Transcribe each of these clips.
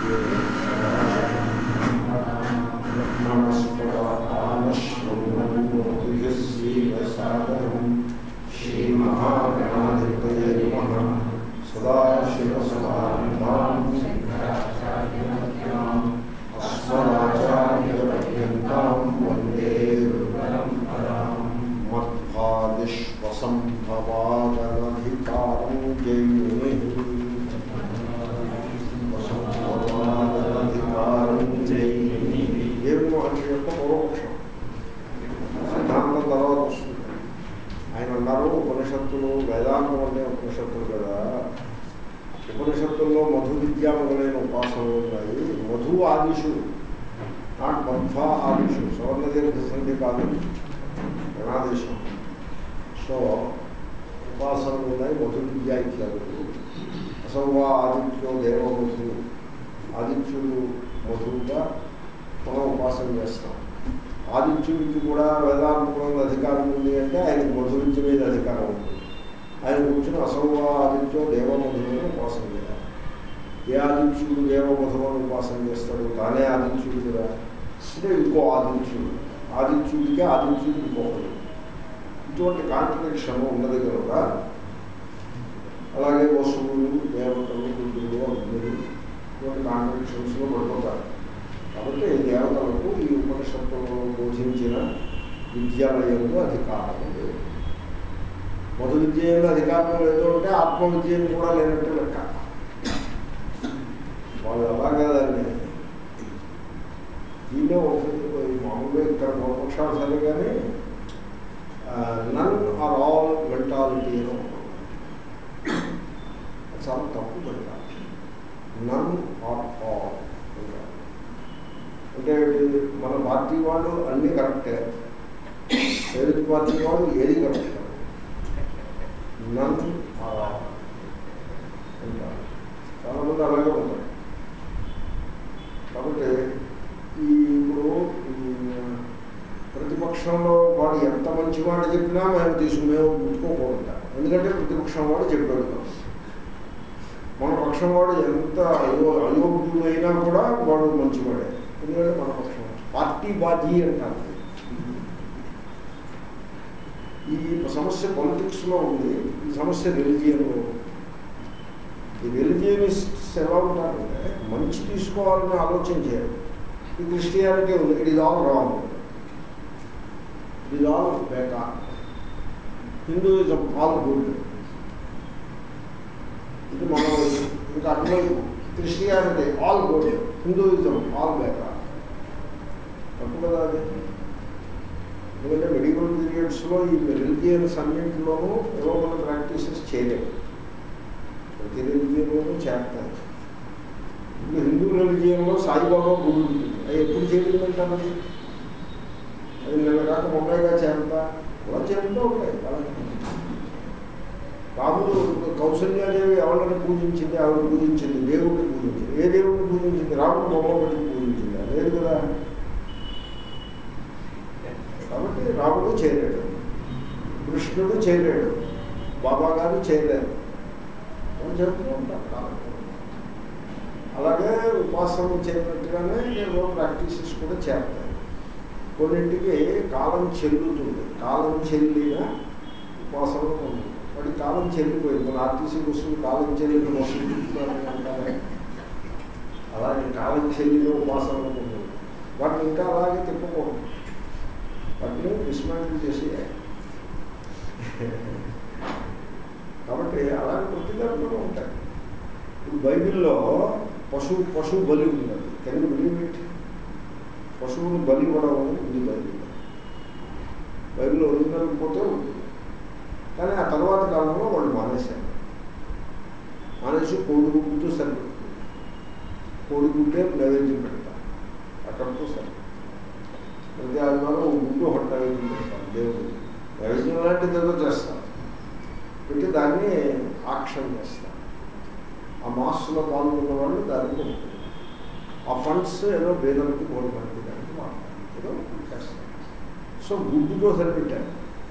మత్పాదిష్వసంభవాదనధికారం జయుని వసంభవాదనధికారం జయుని దేవుని మహర్షి యొక్క పూర్వపక్షం సిద్ధాంతం తర్వాత వస్తుంది ఆయన అన్నారు ఉపనిషత్తులు వేదాంతం అంటే ఉపనిషత్తులు కదా ఉపనిషత్తుల్లో మధు విద్య మొదలైన ఉపాసనలు ఉన్నాయి మధు ఆదిషు నాట్ మధ్వ ఆదిషు సవర్ణ దీర్ఘ సంధి కాదు గణాదేశం సో ఉపాసనలు ఉన్నాయి మధు విద్య ఇత్యాదులు అసౌవా ఆదిత్యో దేవమధు ఆదిత్యుడు మధువుగా మనం ఉపాసన చేస్తాం ఆదిత్యుడికి కూడా వేదాంతంలో అధికారం ఉంది అంటే ఆయనకు మధు విద్య మీద అధికారం ఉంది ఆయన కూర్చుని అసౌవ ఆదిత్యో దేవమధువులను ఉపాసన చేయాలి ఏ ఆదిత్యుడు దేవమధువులను ఉపాసన చేస్తాడు తానే ఆదిత్యుడు కదా అంటే ఇంకో ఆదిత్యుడు ఆదిత్యుడికి ఆదిత్యుడు ఇంకొకడు ఇటువంటి కాంట్రడిక్షన్ ఉన్నది కనుక అలాగే వస్తువులు దేవతలు రుద్రులు అగ్నులు ఇటువంటి కాంట్రడిక్షన్స్లో పడిపోతారు కాబట్టి దేవతలకు ఈ ఉపనిషత్తులలో బోధించిన విద్యాలయంలో అధికారం లేదు మొదటి విద్యలో అధికారం లేదు అంటే ఆత్మ విద్యను కూడా లేనట్టు లెక్క వాళ్ళు అలాగే దాన్ని దీనిలో మామూలుగా ఇక్కడ మోక్షాలు సరే కానీ నన్ ఆర్ ఆల్ మెంటాలిటీ అని చాలా తప్పు మెంటాలిటీ నన్ ఆర్ ఆల్ అంటే మన పార్టీ వాళ్ళు అన్నీ కరెక్టే ఎదుటి పార్టీ వాళ్ళు ఏది కరెక్ట్ నన్ ఆర్ ఆల్ ఉంటారు చాలామంది అలాగే ఉంటారు కాబట్టి ఈ ఇప్పుడు ప్రతిపక్షంలో వాడు ఎంత మంచి మాట చెప్పినా మేము తీసుకుని మేము ముట్టుకోకూడదు ఎందుకంటే ప్రతిపక్షం వాడు చెప్పాడు మన పక్షం వాడు ఎంత అయో అయోగ్యుడు అయినా కూడా వాడు మంచివాడే ఎందుకంటే మన పక్షం పార్టీ బాజీ అంటారు ఈ సమస్య పొలిటిక్స్లో ఉంది ఈ సమస్య రిలిజియన్లో ఈ రిలిజియనిస్ట్స్ ఎలా ఉంటారంటే మంచి తీసుకోవాలని ఆలోచన చేయరు ఈ క్రిస్టియానిటీ ఉంది it is all wrong it is all బేకార్ హిందూయిజం ఆల్ గుడ్ ఇది మనం ఇంకా అటువైపు Christianity all good Hinduism all బేకార్ తప్పు కదా అది ఎందుకంటే మెడికల్ పీరియడ్స్లో ఈ రిలిజియన్స్ అన్నింటిలోనూ ఏవో మన ప్రాక్టీసెస్ చేయలేము ప్రతి రిలిజియన్లోనూ చేస్తాయి ఇప్పుడు హిందూ రిలిజియన్లో సాయిబాబా గుడి ఉంటుంది అది ఎప్పుడు చేయలేదంటారు అది అది నిన్న కాక మొన్నగా చేరుతా అలా చేరుతూ ఉంటాయి అలా రాముడు కౌసల్యాదేవి ఎవరిని పూజించింది ఆవిడ పూజించింది దేవుడిని పూజించింది ఏ దేవుడిని పూజించింది రాముడు బొమ్మ పెట్టి పూజించింది లేదు కదా కాబట్టి రాముడు చేయలేడు కృష్ణుడు చేయలేడు బాబా గారు చేయలేరు అని చెప్తూ ఉంటారు కాలం అలాగే ఉపాసన చేసినట్టుగానే ఏవో ప్రాక్టీసెస్ కూడా చేస్తాయి కొన్నింటికి కాలం చెల్లుతుంది కాలం చెల్లిన ఉపాసన ఉంది వాడి కాలం చెల్లిపోయింది మన ఆర్టీసీ వస్తువులు కాలం చెల్లిన వస్తువులు అంటారే అలాగే కాలం చెల్లిన ఉపాసన ఉంది వాటిని ఇంకా అలాగే తిప్పకూడదు వాటిని డిస్మాంటిల్ చేసి కాబట్టి అలాగే ప్రతి దాంట్లో ఉంటాయి ఇప్పుడు బైబిల్లో పశువు పశువు బలి ఉన్నది కెన్ బిలీవ్ ఇట్ పశువును బలి ఇవ్వడం అనేది ఉంది బైబిల్ బైబిల్ ఒరిజినల్ పోతే ఉంది కానీ ఆ తర్వాత కాలంలో వాళ్ళు మానేశారు మానేసి కోడిగుడ్డుతో సరిపెడుతుంది కోడిగుడ్డే నైవేద్యం పెడతారు అక్కడితో సరి ప్రతి ఆదివారం ఒక గుడ్డు ఒకటి నైవేద్యం పెడతారు దేవుడు నైవేద్యం లాంటిది ఏదో చేస్తారు పెట్టి దాన్ని ఆక్షన్ చేస్తారు ఆ మాస్లో పాల్గొన్న వాళ్ళు దానికి ఉంటుంది ఆ ఫండ్స్ ఏదో పేదలకి గవర్నమెంట్కి దానికి వాడతారు ఏదో చేస్తారు సో గుడ్డుతో సరిపెట్టారు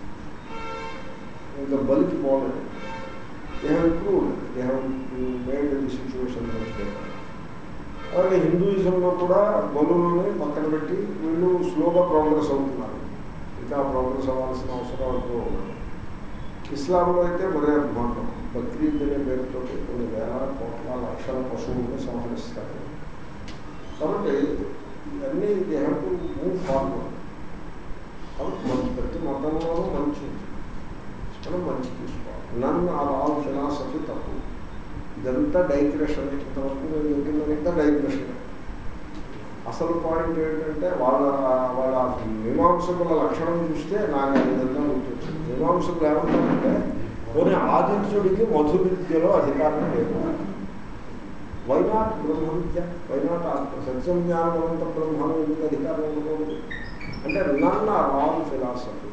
ఇంకా బలికి పోలేదు they have improved they have made the situation అలాగే హిందూయిజంలో కూడా బలులని పక్కన పెట్టి వీళ్ళు స్లోగా ప్రోగ్రెస్ అవుతున్నారు ఇంకా ప్రోగ్రెస్ అవ్వాల్సిన అవసరం అంటూ ఉన్నది ఇస్లాంలో అయితే మరే అభిమానం బక్రీద్ అనే పేరుతో కొన్ని వేల కోట్ల లక్షల పశువులను సంహరిస్తారు కాబట్టి ఇవన్నీ దేహకు మూవ్ ఫార్వర్డ్ కాబట్టి మంచి ప్రతి మతంలోనూ మంచి ఉంది. మనం మంచి తీసుకోవాలి నన్ ఆర్ ఆల్ ఫిలాసఫీ తప్పు ఇదంతా డైగ్రెషన్ ఇంతవరకు నేను చెప్పిందంతా డైగ్రెషన్ అసలు పాయింట్ ఏంటంటే వాళ్ళ వాళ్ళ మీమాంసకుల లక్షణం చూస్తే నాకు ఆ విధంగా గుర్తొచ్చింది మీమాంసకులు ఏమంటారంటే పోనీ ఆదిత్యుడికి మధు విద్యలో అధికారం లేదు వైనాట్ బ్రహ్మ విద్య వైనాట్ ఆత్మ సత్యం జ్ఞానవంత బ్రహ్మం ఎందుకు అధికారం ఉండకూడదు అంటే నన్న రాంగ్ ఫిలాసఫీ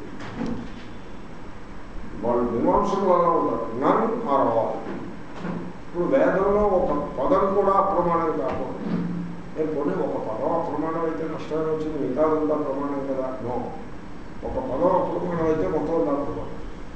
వాళ్ళు మీమాంసకులు అలా ఉంటారు నన్ ఆర్ ఆల్ ఇప్పుడు వేదంలో ఒక పదం కూడా అప్రమాణం కాకూడదు నేను పోనీ ఒక పదం అప్రమాణం అయితే నష్టాన్ని వచ్చింది మిగతాదంతా ప్రమాణం కదా నో ఒక పదం అప్రమాణం అయితే మొత్తం అంతా ప్రమాణం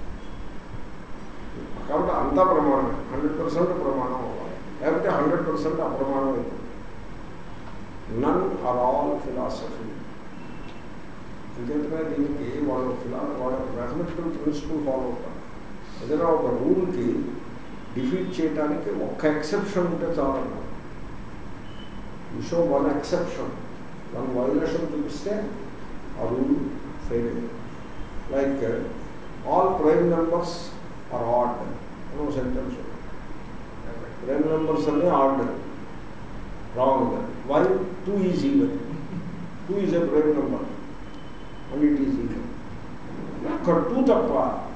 కాబట్టి అంతా ప్రమాణమే హండ్రెడ్ పర్సెంట్ ప్రమాణం అవ్వాలి లేకపోతే హండ్రెడ్ పర్సెంట్ అప్రమాణం అవుతుంది నన్ ఆర్ ఆల్ ఫిలాసఫీ ఎందుకంటే దీనికి వాళ్ళు ఫిలా వాళ్ళ మ్యాథమెటికల్ ప్రిన్సిపల్ ఫాలో అవుతారు ఏదైనా ఒక రూల్కి డిఫీట్ చేయడానికి ఒక్క ఎక్సెప్షన్ ఉంటే చాలన్నారు you show one exception one violation చూపిస్తే ఆ rule fail like all prime numbers are odd అని సెంటెన్స్ ప్రైమ్ నెంబర్స్ అన్నీ odd wrong why two is even two is a prime number and it is even ఒక్క two తప్ప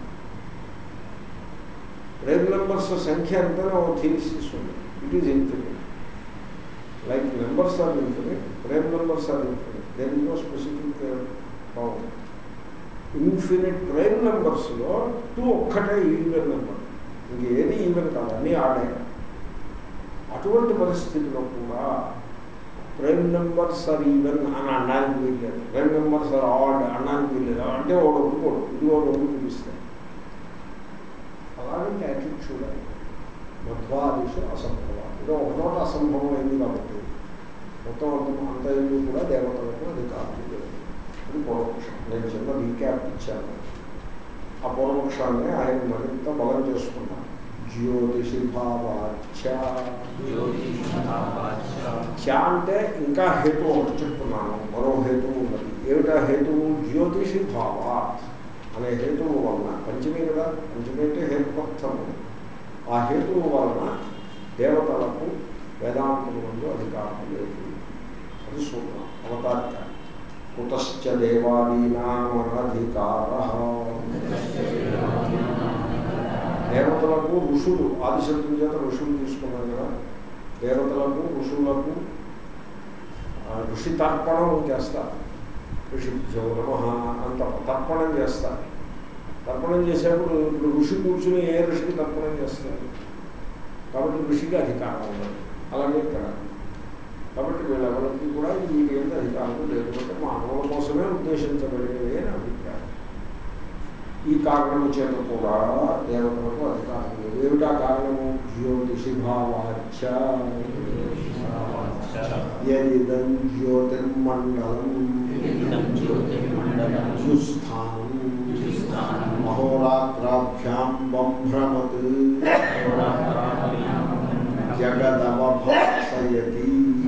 prime numbers సంఖ్య అంతా ఒక thesis ఉంది it is infinite like numbers are infinite prime numbers are infinite there is no specific problem infinite prime నెంబర్స్లో two ఒక్కటే even number ఇంకేది even కాదు అన్నీ ఆడే అటువంటి పరిస్థితిలో కూడా ప్రైమ్ నెంబర్స్ ఆర్ ఈవెన్ అని అనడానికి వీల్లేదు ప్రైమ్ నెంబర్స్ ఆర్ ఆడ్ అనడానికి వీల్లేదు అంటే వాడు ఒప్పుకోడు ఇది వాడు ఒప్పు చూపిస్తాడు అలాంటి యాటిట్యూడ్ చూడాలి మధ్వాదిషు అసంభవం ఇది ఒక నోట అసంభవం అయింది కాబట్టి మొత్తం అంత అంత ఇల్లు కూడా దేవతలకు అధికారం లేదు ఇది పూర్వపక్షం నేను చిన్న రీక్యాప్ ఇచ్చాను ఆ పూర్వపక్షాన్ని ఆయన మరింత బలం చేసుకున్నాను జ్యోతిషి భావాచ చ అంటే ఇంకా హేతు ఒకటి చెప్తున్నాను మరో హేతువు ఉన్నది ఏమిటా హేతువు జ్యోతిషి భావాత్ అనే హేతువు వలన పంచమి కదా పంచమి అంటే హేతుపర్థము ఆ హేతువు వలన దేవతలకు వేదాంతము ముందు అధికారం లేదు అది సూత్రం అవతారిక కుతశ్చ దేవాదీనామనధికార దేవతలకు ఋషులు ఆదిశక్తుల చేత ఋషులు తీసుకున్నారు కదా దేవతలకు ఋషులకు ఆ, ఋషి తర్పణం చేస్తారు ఋషి నమ అంత తర్పణం చేస్తారు తర్పణం చేసేప్పుడు ఇప్పుడు ఋషి కూర్చుని ఏ ఋషికి తర్పణం చేస్తారు కాబట్టి ఋషికి అధికారం ఉండదు అలాగే ఇక్కడ కాబట్టి వీళ్ళెవరికి కూడా ఈ ఏంటి అధికారం లేకపోతే మానవుల కోసమే ఉద్దేశించబడినవి అని అభిప్రాయం ఈ కారణము చేత కూడా దేవతలకు అధికారం లేదు ఏమిటా కారణము జ్యోతిషి భావాచ యదిదం జ్యోతిర్మండలం జుస్థానం మహోరాత్రాభ్యాం బంభ్రమత్ జగదవభాసయతి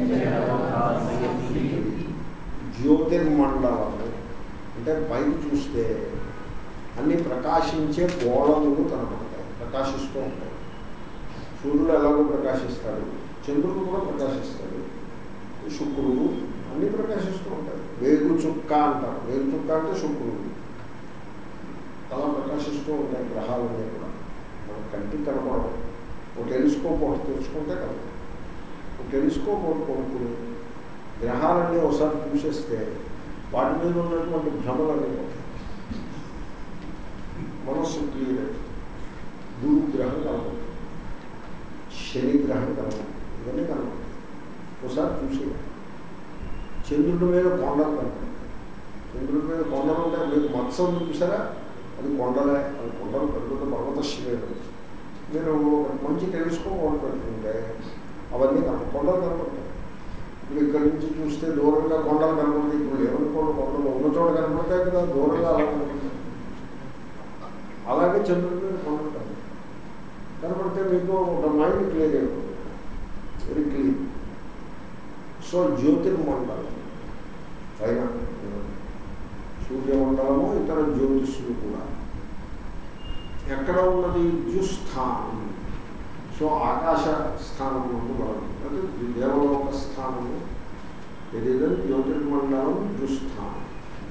జ్యోతిర్మండలము అంటే పైకి చూస్తే అన్ని ప్రకాశించే గోళములు కనపడతాయి ప్రకాశిస్తూ ఉంటాయి సూర్యుడు ఎలాగో ప్రకాశిస్తాడు చంద్రుడు కూడా ప్రకాశిస్తాడు శుక్రుడు అన్నీ ప్రకాశిస్తూ ఉంటాయి వేగు చుక్క అంటారు వేగు చుక్క అంటే శుక్రుడు అలా ప్రకాశిస్తూ ఉంటాయి గ్రహాలన్నీ కూడా మన కంటికి కనపడవు ఒక టెలిస్కోప్ ఒకటి తెచ్చుకుంటే కలదు ఒక టెలిస్కోప్ ఒకటి కొనుక్కుని గ్రహాలన్నీ ఒకసారి చూసేస్తే వాటి మీద ఉన్నటువంటి భ్రమలన్నీ పోతాయి మనస్సు క్లియర్ గురు గ్రహం కనపడుతుంది శని గ్రహం కనపడుతుంది ఇవన్నీ కనపడుతుంది ఒకసారి చూసి చంద్రుడి మీద కొండలు కనపడుతుంది చంద్రుడి మీద కొండలు ఉంటే మీకు మత్స్యం చూసారా అది కొండలే అది కొండలు పెద్ద పర్వత శ్రేణులు మీరు ఒక మంచి టెలిస్కోప్ ఒకటి పెట్టుకుంటే అవన్నీ కనప కొండలు కనపడతాయి ఇప్పుడు ఇక్కడి నుంచి చూస్తే దూరంగా కొండలు కనపడతాయి ఇప్పుడు ఏమనుకోండి కొండలు ఉన్న చోట కనపడతాయి కదా దూరంగా అలా కనపడతాయి అలాగే చంద్రుడి మీద కొండ ఉంటుంది కనపడితే మీకు ఒక మైండ్ క్లియర్ అయిపోతుంది వెరీ క్లీన్ సో జ్యోతిర్మండలం పైన సూర్యమండలము ఇతర జ్యోతిష్యులు కూడా ఎక్కడ ఉన్నది ద్యుస్థానం సో ఆకాశ స్థానం నుండి మనం అది దేవలోక స్థానము ఏదైనా జ్యోతిర్మండలం ద్యుస్థానం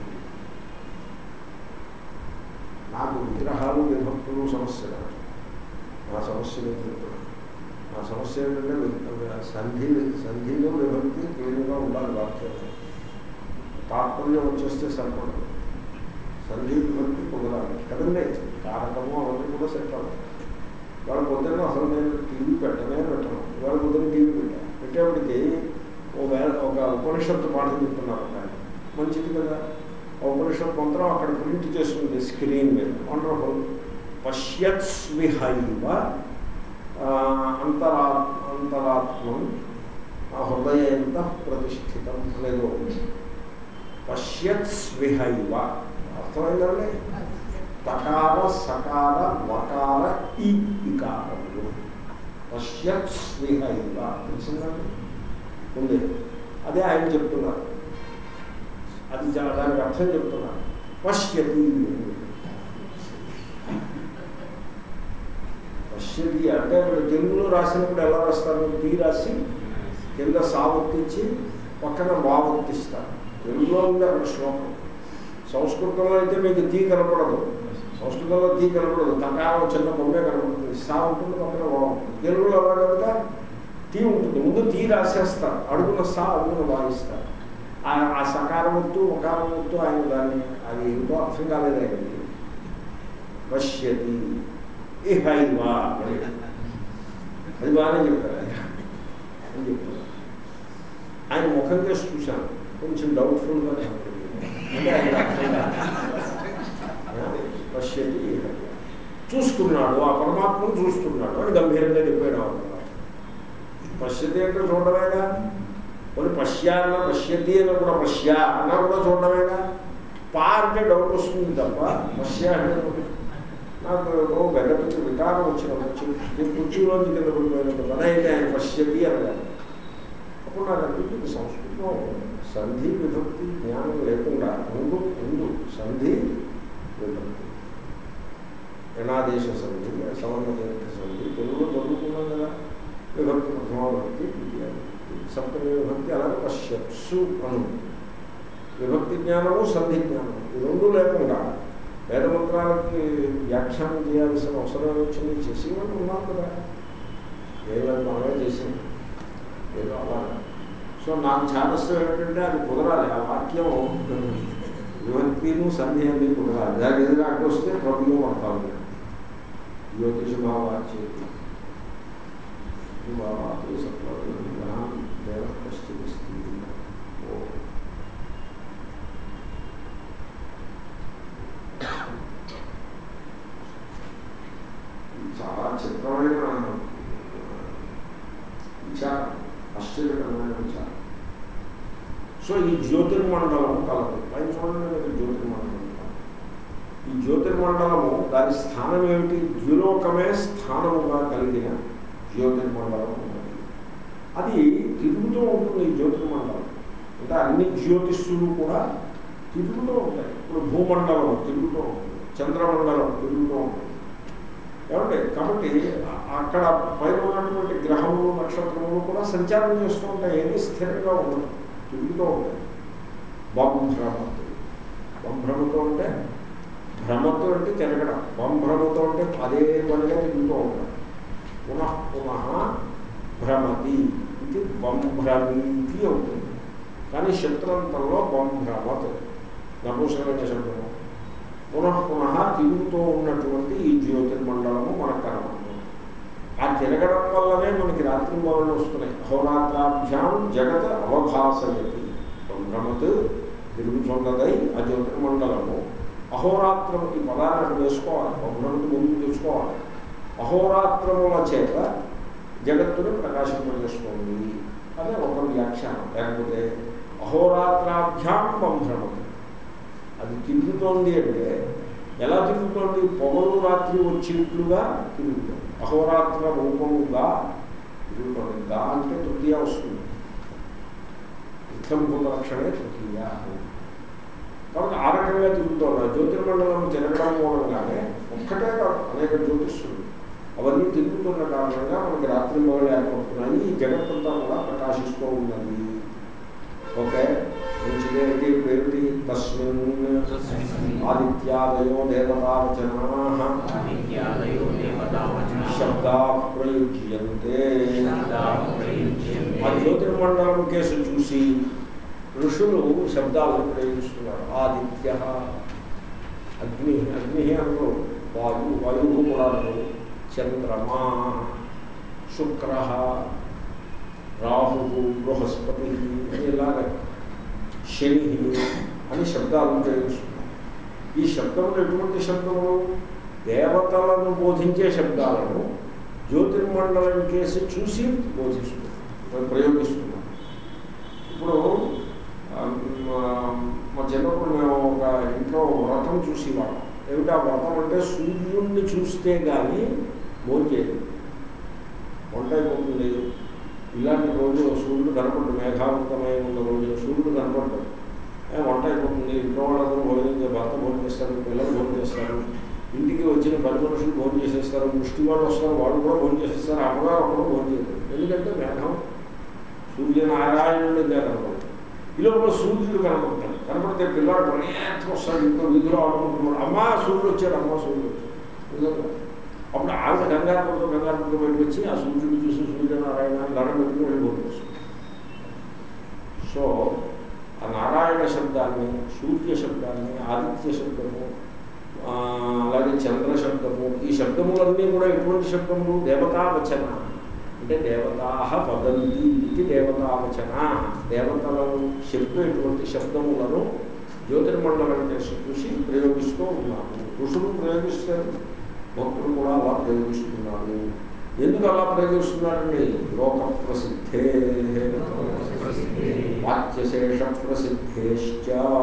నాకు విగ్రహాలు విభక్తులు సమస్య కాదు నా సమస్య నేను చెప్తున్నాను నా సమస్య ఏంటంటే వి- సంధి సంధిలో విభక్తి క్లీన్గా ఉండాలి వాక్యం తాత్పర్యం వచ్చేస్తే సరిపడదు సంధి విభక్తి కుదరాలి కదండి కారకము అవన్నీ కూడా సెట్ అవ్వాలి వాళ్ళు పొద్దున్న అసలు నేను టీవీ పెట్టనే పెట్టను ఇవాళ పొద్దున్న టీవీ పెట్టాను పెట్టేప్పటికి ఓ వేళ ఒక ఉపనిషత్తు పాఠం చెప్తున్నారు ఒక ఆయన మంచిది కదా ఆ ఉపనిషత్ మంత్రం అక్కడ ప్రింట్ చేస్తుంది స్క్రీన్ మీద వండర్ఫుల్ పశ్యత్స్విహైవ ఆ, అంతరా అంతరాత్మం ఆ హృదయంత ప్రతిష్ఠితం అనేది ఉంది. పశ్యత్స్విహైవ అర్థమైందండి తకార సకార వకార ఈ ఇకారములు పశ్యత్స్విహైవ తెలిసిందండి ఉంది అదే ఆయన చెప్తున్నారు అది జా- దానికి అర్థం చెప్తున్నారు పశ్యతి పశ్యతి అంటే ఇప్పుడు తెలుగులో రాసినప్పుడు ఎలా రాస్తారు టీ రాసి కింద సావత్తించి పక్కన వావత్తిస్తారు తెలుగులో ఉంది అక్కడ శ్లోకం సంస్కృతంలో అయితే మీకు తీ కనపడదు సంస్కృతంలో తీ కనపడదు తకారం చిన్న బొమ్మే కనపడుతుంది సా ఉంటుంది పక్కన వా ఉంటుంది తెలుగులో ఎలా కనుక తీ ఉంటుంది ముందు తీ రాసేస్తారు అడుగున సా అడుగున వాయిస్తారు ఆ ఆ సకారముత్తు ఒకారముత్తు ఆయన దాన్ని అది ఏమిటో అర్థం కాలేదు ఆయనకి పశ్యతి ఇహైవా అని. అది బాగానే చెప్పారు ఆయన అని చెప్తారు ఆయన ముఖం చేసి చూశాను కొంచెం డౌట్ఫుల్గా కనపడింది అంటే ఆయన అర్థం కాదు. పశ్యతి ఇహైవ. చూస్తున్నాడు ఆ పరమాత్మను చూస్తున్నాడు అని గంభీరంగా చెప్పాడు ఆ పరమాత్మ. పశ్యతి అంటే చూడమేగా కొన్ని పశ్య అన్న పశ్యతి అన్న కూడా పశ్య అన్న కూడా చూడమేగా పా అంటే డౌట్ వస్తుంది తప్ప పశ్య అంటే నాకు ఓ గడ్డపిచ్చి వికారం వచ్చిన వచ్చి నేను కుర్చీలోంచి కింద పడిపోయినట్టు పని అయితే ఆయన పశ్యతి అనగానే అప్పుడు నాకు అనిపించింది సంస్కృతం సంధి విభక్తి జ్ఞానం లేకుండా ముందు ముందు సంధి విభక్తి ఎనాదేశ సంధి సవర్ణ దీర్ఘ సంధి తెలుగులో చదువుకున్నాం కదా విభక్తి ప్రథమ విభక్తి ద్వితీయ విభక్తి సప్తమి విభక్తి అలాగే పశ్యత్సు అను విభక్తి జ్ఞానము సంధి జ్ఞానము ఈ రెండు లేకుండా వేదమంత్రాలకి వ్యాఖ్యానం చేయాల్సిన అవసరం వచ్చింది చేసేవాళ్ళు ఉన్నాం కదా ఏదో మనమే చేసాం ఏదో అలా సో నాకు ఛానస్యం ఏంటంటే అది కుదరాలి ఆ వాక్యం విభక్తిను సంధి అన్ని కుదరాలి దాని ఎదురు అడ్డు వస్తే ప్రభుత్వం పడతాను జ్యోతిష భావాచేతి భావాలు సత్వం దేవ కష్టిస్తుంది ఓ ఇది చాలా చిత్రమైన విచారం ఆశ్చర్యకరమైన విచారం సో ఈ జ్యోతిర్మండలం కలదు పైన చూడండి మీకు జ్యోతిర్మండలం కలదు. ఈ జ్యోతిర్మండలము దాని స్థానం ఏమిటి ద్విలోకమే స్థానముగా కలిగిన జ్యోతిర్మండలం ఉన్నది అది తిరుగుతూ ఉంటుంది ఈ జ్యోతిర్మండలం అంటే అన్ని జ్యోతిష్యులు కూడా తిరుగుతూ ఉంటాయి ఇప్పుడు భూమండలం తిరుగుతూ ఉంటుంది చంద్రమండలం తిరుగుతూ ఉంటుంది ఏమంటే కాబట్టి అ- అక్కడ పైన ఉన్నటువంటి గ్రహములు నక్షత్రములు కూడా సంచారం చేస్తూ ఉంటాయి ఏది స్థిరంగా ఉండదు తిరుగుతూ ఉంటాయి బంభ్రమతు బంభ్రమతో అంటే భ్రమతో అంటే తిరగడం బంభ్రమతో అంటే అదే పనిగా తిరుగుతూ ఉంటాయి పునః పునః భ్రమతి ఇది బంభ్రమీతి అవుతుంది కానీ శత్రంతంలో బంభ్రమత్ నపుంసకమైన శబ్దము పునః పునః తిరుగుతూ ఉన్నటువంటి ఈ జ్యోతిర్మండలము మనకు కనబడుతుంది ఆ తిరగడం వల్లనే మనకి రాత్రి మొదలు వస్తున్నాయి అహోరాత్రాభ్యాం జగత్ అవభాసయతి బ్రహ్మత్ తిరుగుతున్నదై ఆ జ్యోతిర్మండలము అహోరాత్రము ఈ పదాన్ని అక్కడ వేసుకోవాలి బ్రహ్మను ముందు తెచ్చుకోవాలి అహోరాత్రముల చేత జగత్తుని ప్రకాశింపజేస్తుంది అదే ఒక వ్యాఖ్యానం లేకపోతే అహోరాత్రాభ్యాం బంభ్రమతి అది తిరుగుతోంది అంటే ఎలా తిరుగుతోంది పొగలు రాత్రి వచ్చేట్లుగా తిరుగుతోంది అహోరాత్ర రూపముగా తిరుగుతోంది గా అంటే తృతీయ వస్తుంది ఇత్తంభూత లక్షణే తృతీయ కాబట్టి ఆ రకంగా తిరుగుతోంది జ్యోతిర్మండలం తిరగడం మూలంగానే ఒక్కటే కాదు అనేక జ్యోతిస్తుంది అవన్నీ తిరుగుతున్న కారణంగా మనకి రాత్రి మొదలు ఏర్పడుతున్నాయి ఈ జగత్తంతా కూడా ప్రకాశిస్తూ ఉన్నది ఓకే మంచిదే అయితే ఇప్పుడు ఏమిటి తస్మిన్ ఆదిత్యాదయో దేవతావచనా ఆదిత్యాదయో దేవతావచనాః శబ్దా ప్రయుజ్యంతే శబ్దాః ప్రయుజ్యంతే. ఆ జ్యోతిర్మండలం కేసు చూసి ఋషులు శబ్దాలను ప్రయోగిస్తున్నారు ఆదిత్య అగ్ని అగ్ని అనరు వాయు వాయువు కూడా అనరు చంద్రమా శుక్ర రాహు బృహస్పతి ఇలాగ శని అని శబ్దాలను ప్రయోగిస్తున్నారు ఈ శబ్దములు ఎటువంటి శబ్దములు దేవతలను బోధించే శబ్దాలను జ్యోతిర్మండలం కేసి చూసి బోధిస్తున్నారు ప్రయోగిస్తున్నారు ఇప్పుడు ఆ, మా- మా చిన్నప్పుడు మేము ఒక ఇంట్లో వ్రతం చూసేవాళ్ళం ఏమిటా వ్రతం అంటే సూర్యుడిని చూస్తే కానీ భోంచేది వంట అయిపోతుంది ఇలాంటి రోజు సూర్యుడు కనపడ్డు మేఘావంతమై ఉన్న రోజు సూర్యుడు కనపడ్డు ఏ, వంట అయిపోతుంది ఇంట్లో వాళ్ళందరూ భోజనం చే- భర్త భోజనం చేస్తారు పిల్లలు భోజనం చేస్తారు ఇంటికి వచ్చిన పని మనుషులు భోజనం చేసేస్తారు ముష్టి వాళ్ళు వస్తారు వాళ్ళు కూడా భోజనం చేసేస్తారు అమ్మగారు అప్పుడు భోజనం చేయలేదు ఎందుకంటే మేఘం సూర్యనారాయణుడు ఇంకా కనపడదు ఈ లోపల సూర్యుడు కనపడతాడు కనపడితే పిల్లాడు పరిగెత్తి వస్తాడు ఇంట్లో విధులు ఆడుకుంటున్నాడు అమ్మా సూర్యుడు వచ్చాడు అమ్మ సూర్యుడు వచ్చాడు నిజంగా. అప్పుడు ఆవిడ కంగారు పడుతూ కంగారు పడుతూ బయటకు వచ్చి ఆ సూర్యుడు చూసి సూర్యనారాయణ దండం పెట్టుకుని వెళ్ళిపోతుంది సో ఆ నారాయణ శబ్దాన్ని సూర్య శబ్దాన్ని ఆదిత్య శబ్దము ఆ, అలాగే చంద్ర శబ్దము ఈ శబ్దములన్నీ కూడా ఎటువంటి శబ్దములు దేవతావచన అంటే దేవతా వదంతి ఇది దేవతావచన దేవతలను చెప్పేటువంటి శబ్దములను జ్యోతిర్మండలం చేసి చూసి ప్రయోగిస్తూ ఉన్నాము ఋషులు ప్రయోగిస్తారు భక్తులు కూడా అలా ప్రయోగిస్తున్నారు ఎందుకు అలా ప్రయోగిస్తున్నారండి లోక ప్రసిద్ధే వాక్యశేష ప్రసిద్ధేశ్చ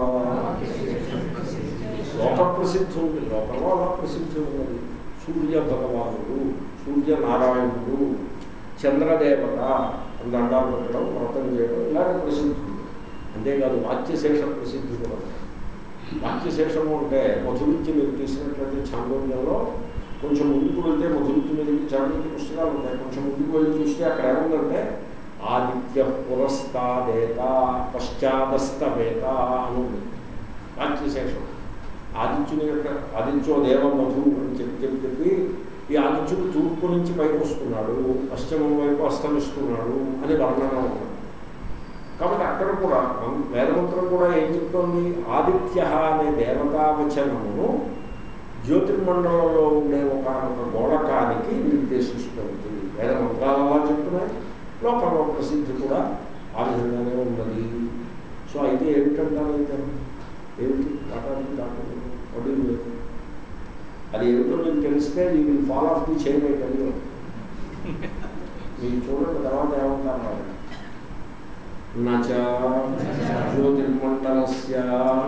లోక ప్రసిద్ధి ఉంది లోకంలో అలా ప్రసిద్ధి ఉన్నది సూర్య భగవానుడు సూర్య నారాయణుడు చంద్రదేవత అని దండాలు పెట్టడం వ్రతం చేయడం ఇలాంటి ప్రసిద్ధి ఉంది అంతేకాదు వాక్యశేష ప్రసిద్ధి కూడా ఉంది. వాక్యశేషము అంటే మధువిద్య మీరు తీసినట్లయితే చాంద్రోగ్యంలో కొంచెం ముందుకు వెళ్తే మధువిద్య మీదకి చాంద్రోగ్య పుస్తకాలు ఉంటాయి కొంచెం ముందుకు వెళ్ళి చూస్తే అక్కడ ఏముందంటే ఆదిత్య పురస్తాదేత పశ్చాదస్తవేత అని ఉంది వాక్యశేషం ఆదిత్యుని యొక్క ఆదిత్యో దేవ మధు అని చెప్పి చెప్పి చెప్పి ఈ ఆదిత్యుడు తూర్పు నుంచి పైకి వస్తున్నాడు పశ్చిమం వైపు అస్తమిస్తున్నాడు అని వర్ణన ఉన్నది కాబట్టి అక్కడ కూడా మన వేదమంత్రం కూడా ఏం చెప్తోంది ఆదిత్య అనే దేవతావచనమును జ్యోతిర్మండలంలో ఉండే ఒక గోళకానికి నిర్దేశిస్తుంది వేదమంత్రాలు అలా చెప్తున్నాయి లోకంలో ప్రసిద్ధి కూడా ఆ విధంగానే ఉన్నది సో అయితే ఏమిటంటారు అయితే ఏమిటి వాటానికి డాక్టర్ వడ్డీ అది ఏమిటో మీకు తెలిస్తే you will fall off the chain అయితే మీరు చూడండి తర్వాత ఏమంటారు ఆయన నచ జ్యోతిర్మండలస్య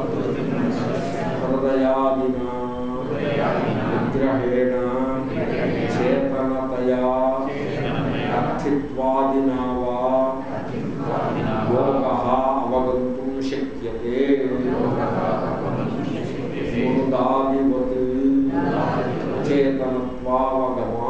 హృదయాదినా విగ్రహేణ చేతనతయా అర్థిత్వాదినా వా యోగ అవగంతుం శక్యతే మూర్ధాదివత్ చేతనత్వావగమా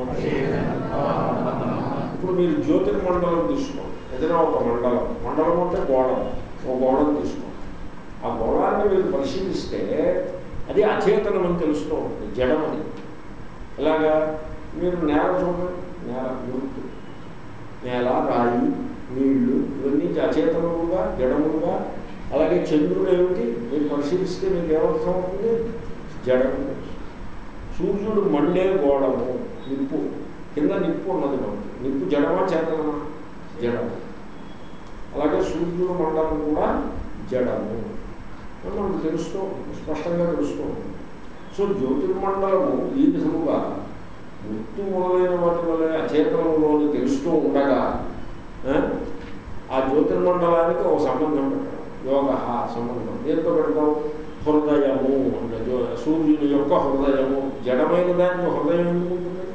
ఇప్పుడు మీరు జ్యోతిర్మండలం తీసుకోండి ఏదైనా ఒక మండలం మండలం అంటే గోళం ఒక గోళం తీసుకోండి ఆ గోళాన్ని మీరు పరిశీలిస్తే అది అచేతనం అని తెలుస్తూ ఉంటుంది జడమని ఎలాగా మీరు నేల చూడండి నేల గుర్తు నేల రాయి నీళ్లు ఇవన్నీ అచేతనములుగా జడములుగా అలాగే చంద్రుడు ఏమిటి మీరు పరిశీలిస్తే మీకు ఏమర్థం అవుతుంది జడము సూర్యుడు మండే గోడము నిప్పు కింద నిప్పు ఉన్నది మనకి నిప్పు జడమా చేతనమా జడము అలాగే సూర్యుడు మండలం కూడా జడము అని మనకు తెలుస్తూ స్పష్టంగా తెలుస్తూ ఉంటుంది. సో జ్యోతిర్మండలము ఈ విధముగా గుర్తు మొదలైన వాటి వల్ల అచేతనంలోని తెలుస్తూ ఉండగా ఆ, ఆ జ్యోతిర్మండలానికి ఒక సంబంధం పెట్టడం యోగ సంబంధం దేంతో పెడతాం హృదయము అంటే జ్యో- సూర్యుని యొక్క హృదయము జడమైన దానికి హృదయం ఎందుకు ఉంటుంది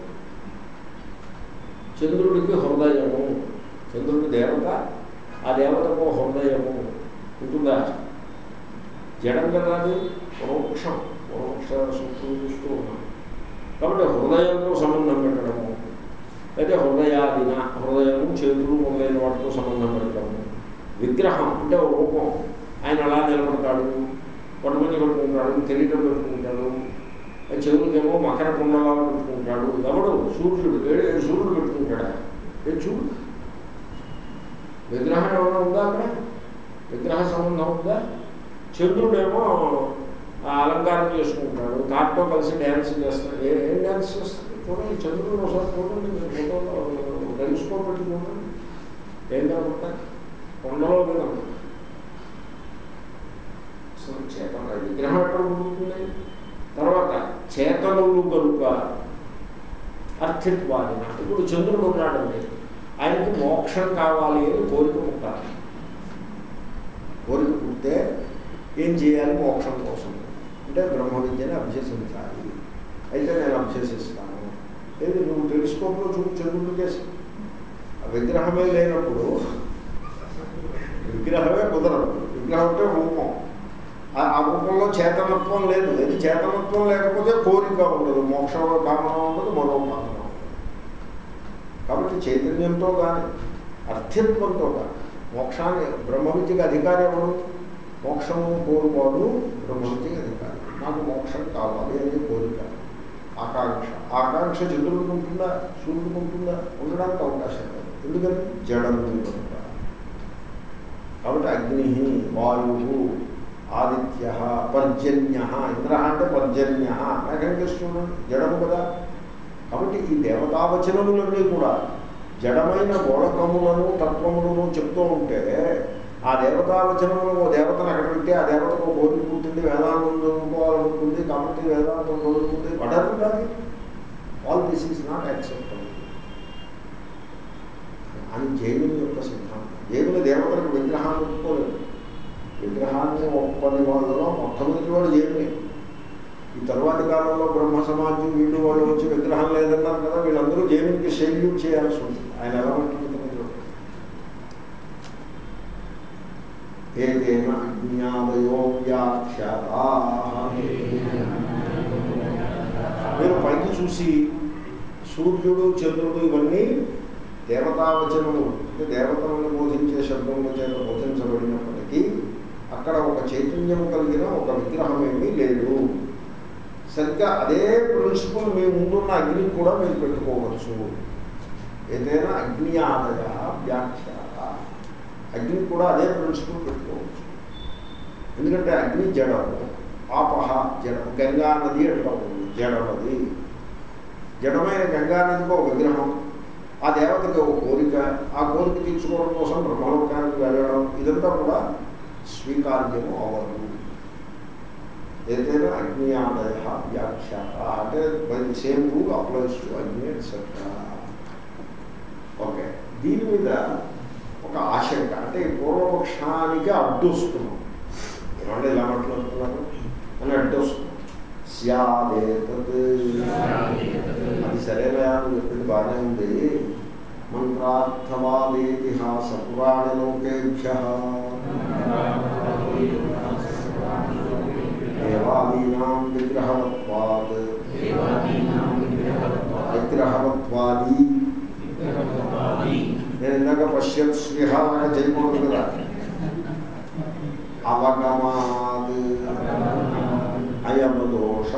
చంద్రుడికి హృదయము చంద్రుడి దేవత ఆ దేవతకు హృదయము ఉంటుందా జడం కదా అది పరోక్షం పరోక్ష సూత్రం చూస్తూ ఉన్నాం కాబట్టి హృదయంతో సంబంధం పెట్టడము అయితే హృదయాదిన హృదయము చంద్రుడు మొదలైన వాటితో సంబంధం పెట్టడము విగ్రహం అంటే ఒక రూపం ఆయన అలా నిలబడతాడు పట్టుమని పెట్టుకుంటాడు కిరీటం పెట్టుకుంటాడు ఆ చెవులకేమో మకర కుండలాలు పెట్టుకుంటాడు ఎవడు సూర్యుడు ఏడు ఏడు సూర్యుడు పెట్టుకుంటాడా ఏ చూడు విగ్రహం ఏమైనా ఉందా అక్కడ విగ్రహ సంబంధం ఉందా చంద్రుడేమో ఆ అలంకారం చేసుకుంటాడు కాటుతో కలిసి డ్యాన్స్ చేస్తాడు ఏ ఏం డ్యాన్స్ చేస్తాడు చూడండి చంద్రుడు ఒకసారి చూడండి మీరు ఫోటోలో టెలిస్కోప్ పెట్టి చూడండి ఏం కనపడతాయి కొండలో కనపడతాయి అసలు చేతన విగ్రహం ఎక్కడ ఉంటుంది తర్వాత చేతనులు కనుక అర్థిత్వాదిన ఇప్పుడు చంద్రుడు ఉన్నాడండి ఆయనకి మోక్షం కావాలి అని కోరిక పుట్టాలి కోరిక పుట్టే ఏం చేయాలి మోక్షం కోసం అంటే బ్రహ్మ విద్యని అభ్యసించాలి అయితే నేను అభ్యసిస్తాను ఏది నువ్వు టెలిస్కోప్లో చూపు చంద్రుడు కేసు ఆ విగ్రహమే లేనప్పుడు విగ్రహమే కుదరదు విగ్రహం అంటే రూపం ఆ ఆ రూపంలో చేతనత్వం లేదు ఇది చేతనత్వం లేకపోతే కోరిక ఉండదు మోక్ష కామన ఉండదు మరో కామన ఉండదు కాబట్టి చైతన్యంతో కానీ అర్థిత్వంతో కానీ మోక్షాన్ని బ్రహ్మ విద్యకి అధికారి ఎవరు మోక్షము కోరుకోడు బ్రహ్మ విద్యకి అధికారి నాకు మోక్షం కావాలి అని కోరిక ఆకాంక్ష ఆకాంక్ష చంద్రుడికి ఉంటుందా సూర్యుడికి ఉంటుందా ఉండడానికి అవకాశం లేదు ఎందుకని జడం కనుక కాబట్టి అగ్ని వాయు ఆదిత్య పర్జన్య ఇంద్ర అంటే పర్జన్య మేఘం చూడండి జడము కదా కాబట్టి ఈ దేవతావచనములన్నీ కూడా జడమైన గోళకములను తత్వములను చెప్తూ ఉంటే ఆ దేవతావచనములు ఓ దేవతను అక్కడ పెట్టి ఆ దేవతకు ఓ కోరిక పుట్టింది వేదాంతం చదువుకోవాలనుకుంది కాబట్టి వేదాంతం చదువుకుంది వడరు కాదు all this is not acceptable అని జైనుని యొక్క సిద్ధాంతం జైనులు దేవతలకు విగ్రహాన్ని ఒప్పుకోలేదు విగ్రహాన్ని ఒప్పని వాళ్ళలో మొట్టమొదటి వాడు జైనులే ఈ తర్వాతి కాలంలో బ్రహ్మ సమాజం వీళ్ళు వాళ్ళు వచ్చి విగ్రహం లేదన్నారు కదా వీళ్ళందరూ జైనునికి సెల్యూట్ చేయాల్సి ఉంటుంది ఆయన ఎలా ఉంటుంది ఏదైన అజ్ఞాదయో వ్యాఖ్యాతా మీరు పైకి చూసి సూర్యుడు చంద్రుడు ఇవన్నీ దేవతావచనము అంటే దేవతలను బోధించే శబ్దముల చేత బోధించబడినప్పటికీ అక్కడ ఒక చైతన్యం కలిగిన ఒక విగ్రహం ఏమీ లేదు సరిగ్గా అదే ప్రిన్సిపల్ మీ ముందున్న అగ్ని కూడా మీరు పెట్టుకోవచ్చు ఏదైనా అగ్ని ఆదయ వ్యాఖ్యాత అగ్ని కూడా అదే ప్రిన్సిపల్ పెట్టుకోవచ్చు ఎందుకంటే అగ్ని జడము ఆపహ జడము గంగా నది అంటాము జడమది జడమైన గంగా నదికి ఒక విగ్రహం ఆ దేవతకి ఒక కోరిక ఆ కోరిక తీర్చుకోవడం కోసం బ్రహ్మలోకానికి వెళ్ళడం ఇదంతా కూడా స్వీకార్యము అవదు ఏదైనా అగ్ని ఆదయ వ్యాఖ్యాత అంటే by the same rule applies to Agni etcetera okay దీని మీద ఒక ఆశంక అంటే ఈ పూర్వపక్షానికి అడ్డొస్తున్నాం ఏమంటే ఇలా మాట్లాడుతున్నారు అని అడ్డొస్తున్నాం స్యాదేతత్ అది సరేనా అని చెప్పింది బాగానే ఉంది మంత్రార్థవాదేతిహాస పురాణలోకేభ్య దేవాదీనాం విగ్రహవత్వాత్ విగ్రహవత్వాది నేను ఇందాక పశ్యత్ స్విహాగా చేయకూడదు కదా అవగమాద్ అయమదోష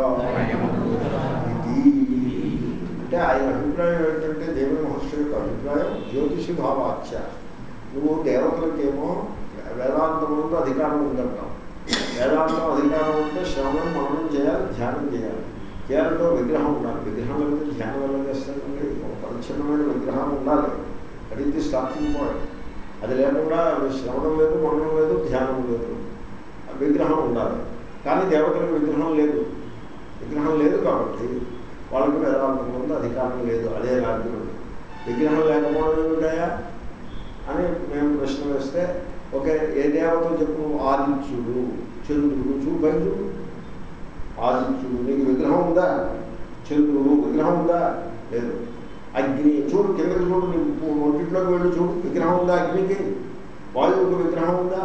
ఇది అంటే ఆయన అభిప్రాయం ఏంటంటే దేవుని మహర్షి యొక్క అభిప్రాయం జ్యోతిషి భావాచ్య నువ్వు దేవతలకేమో వేదాంతం ముందు అధికారం ఉందంటావు వేదాంతం అధికారం ఉంటే శ్రవణం మననం చేయాలి ధ్యానం చేయాలి చేయాలంటే విగ్రహం ఉండాలి విగ్రహం వెళ్తే ధ్యానం వల్ల చేస్తారంటే ఒక పరిచ్ఛిన్నమైన విగ్రహం ఉండాలి అది ఇది స్టార్టింగ్ పాయింట్ అది లేకుండా శ్రవణం లేదు మననం లేదు ధ్యానం లేదు ఆ విగ్రహం ఉండాలి కానీ దేవతలకు విగ్రహం లేదు విగ్రహం లేదు కాబట్టి వాళ్ళకి వేదాంతం ముందు అధికారం లేదు అదే రాజ్యం విగ్రహం లేకపోవడం ఏమిటాయా అని మేము ప్రశ్న వేస్తే ఓకే ఏ దేవత చెప్పు ఆదిత్యుడు చంద్రుడు చూడు పైన చూడు ఆదిత్యుడు నీకు విగ్రహం ఉందా చంద్రుడు విగ్రహం ఉందా లేదు అగ్ని చూడు కిందకి చూడు నీకు ఒంటిట్లోకి వెళ్ళి చూడు విగ్రహం ఉందా అగ్నికి వాయువుకు విగ్రహం ఉందా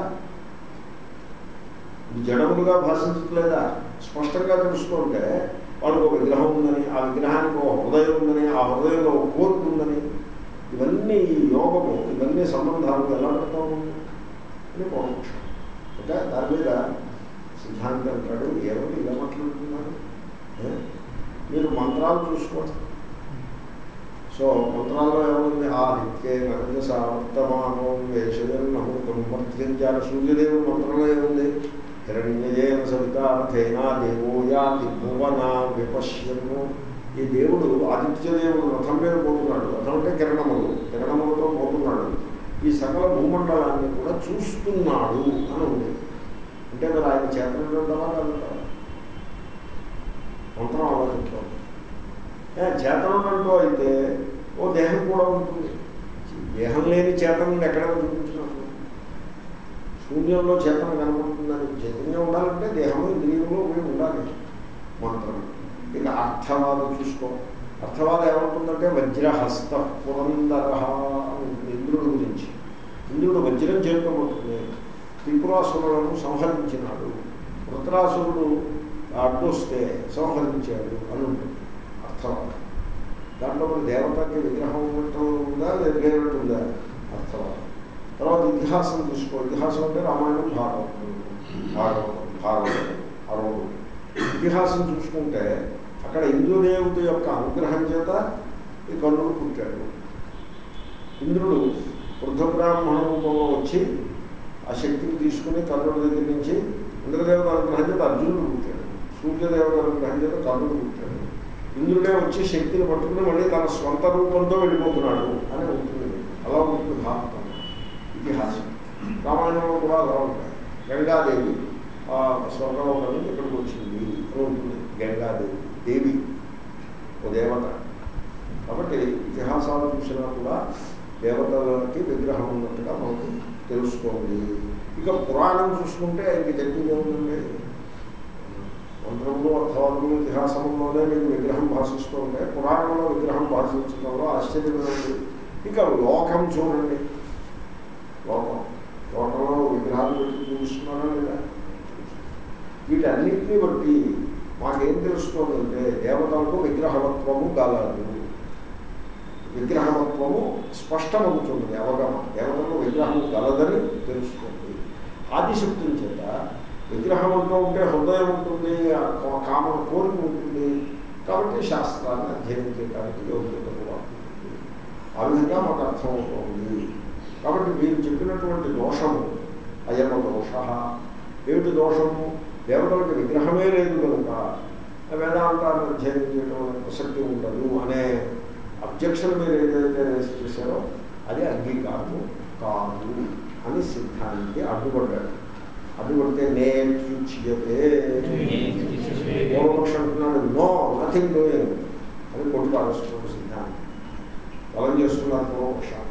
ఇది జడములుగా భాషించట్లేదా స్పష్టంగా తెలుసుకుంటే వాళ్ళకు ఒక విగ్రహం ఉందని ఆ విగ్రహానికి ఒక హృదయం ఉందని ఆ హృదయంలో ఒక కోరిక ఉందని ఇవన్నీ ఈ యోగము ఇవన్నీ సంబంధాలు ఎలా పెడతాము అని పూర్వపక్షం అంటే దాని మీద సిద్ధాంతం అంటాడు ఏమని ఇలా మాట్లాడుతున్నారు ఏ? మీరు మంత్రాలు చూసుకోండి సో మంత్రాల్లో ఏముంది ఆదిత్యే నరజ సావర్తమానం వేషజన్నమృతం వర్తించాలి సూర్యదేవుడు మంత్రంలో ఏముంది హిరణ్యజేన సవితార్థేనా దేవో యాతి భువన విపశ్యము ఈ దేవుడు ఆదిత్యదేవుడు రథం మీద పోతున్నాడు రథం అంటే కిరణములు కిరణములతో పోతున్నాడు ఈ సకల భూమండలాన్ని కూడా చూస్తున్నాడు అని ఉంది అంటే మరి ఆయన చేతనంలో ఉండవా కాదంటావా మంత్రం అలా చెప్తాం చేతనంలో అయితే ఓ దేహం కూడా ఉంటుంది దేహం లేని చేతనం ఎక్కడ చూపించినప్పుడు శూన్యంలో చేతనం కనపడుతుందని చైతన్యం ఉండాలంటే దేహము ఇంద్రియంలో పోయి ఉండాలి మంత్రం ఇక అర్థవాదం చూసుకో అర్థవాదం ఏమవుతుందంటే వజ్రహస్త పురందర అని ఉంటుంది ఇంద్రుడి గురించి ఇంద్రుడు వజ్రం చేరుకోబోతుంది త్రిపురాసురులను సంహరించినాడు వృత్రాసురుడు అడ్డొస్తే సంహరించాడు అని ఉంటుంది అర్థవాదం దాంట్లో మరి దేవతకి విగ్రహం ఉన్నట్టు ఉందా లేదు లేనట్టుందా అర్థవాదం తర్వాత ఇతిహాసం తీసుకో ఇతిహాసం అంటే రామాయణం భాగవతం భాగవతం భాగవతం అరవడు ఇతిహాసం చూసుకుంటే అక్కడ ఇంద్రుదేవత యొక్క అనుగ్రహం చేత ఈ కర్ణుడు పుట్టాడు ఇంద్రుడు వృద్ధబ్రాహ్మణ రూపంలో వచ్చి ఆ శక్తిని తీసుకుని కర్ణుడి దగ్గర నుంచి ఇంద్రదేవత అనుగ్రహం చేత అర్జునుడు పుట్టాడు సూర్యదేవత అనుగ్రహం చేత కర్ణుడు పుట్టాడు ఇంద్రుడే వచ్చి శక్తిని పట్టుకుని మళ్ళీ తన స్వంత రూపంతో వెళ్ళిపోతున్నాడు అని ఉంటుంది అలా ఉంటుంది భారతం ఇతిహాసం రామాయణంలో కూడా అలా ఉంటాయి గంగాదేవి ఆ స్వర్గలోకం నుంచి ఇక్కడికి వచ్చింది అని ఉంటుంది గంగాదేవి దేవి ఓ దేవత కాబట్టి ఇతిహాసాలు చూసినా కూడా దేవతలకి విగ్రహం ఉన్నట్టుగా మనకు తెలుసుకోండి ఇక పురాణం చూసుకుంటే ఇంక చెప్పేది ఏముందండి మంత్రములు అర్థవాదములు ఇతిహాసంలోనే మీకు విగ్రహం భాషిస్తూ ఉంటే పురాణంలో విగ్రహం భాషించడంలో ఆశ్చర్యమైనది ఇక లోకం చూడండి లోకం లోకంలో విగ్రహాలు పెట్టి చూపిస్తున్నారా లేదా వీటన్నిటిని బట్టి మాకేం తెలుస్తుందంటే దేవతలకు విగ్రహవత్వము గలదు విగ్రహవత్వము స్పష్టమవుతుంది అవగమ దేవతలకు విగ్రహము గలదని తెలుస్తుంది ఆదిశక్తుల చేత విగ్రహం అంటూ ఉంటే హృదయం ఉంటుంది ఆ కామన కోరిక ఉంటుంది కాబట్టి శాస్త్రాన్ని అధ్యయనం చేయడానికి యోగ్యత కూడా ఉంటుంది ఆ విధంగా మాకు అర్థమవుతోంది కాబట్టి మీరు చెప్పినటువంటి దోషము అయమ దోష ఏమిటి దోషము దేవతలకు విగ్రహమే లేదు కనుక వేదాంతాన్ని అధ్యయనం చేయడం అనే ప్రసక్తి ఉండదు అనే అబ్జెక్షన్ మీరు ఏదైతే రేస్ చేశారో అది అంగీకారము కాదు అని సిద్ధానికి అడ్డుపడ్డాడు అడ్డుపడితే నేర్చుచ్యతే పూర్వపక్షం అంటున్నాడు నో నథింగ్ డూయింగ్ అని కొట్టు పారుస్తున్నాడు సిద్ధాంతి బలం చేస్తున్నారు పూర్వపక్షాన్ని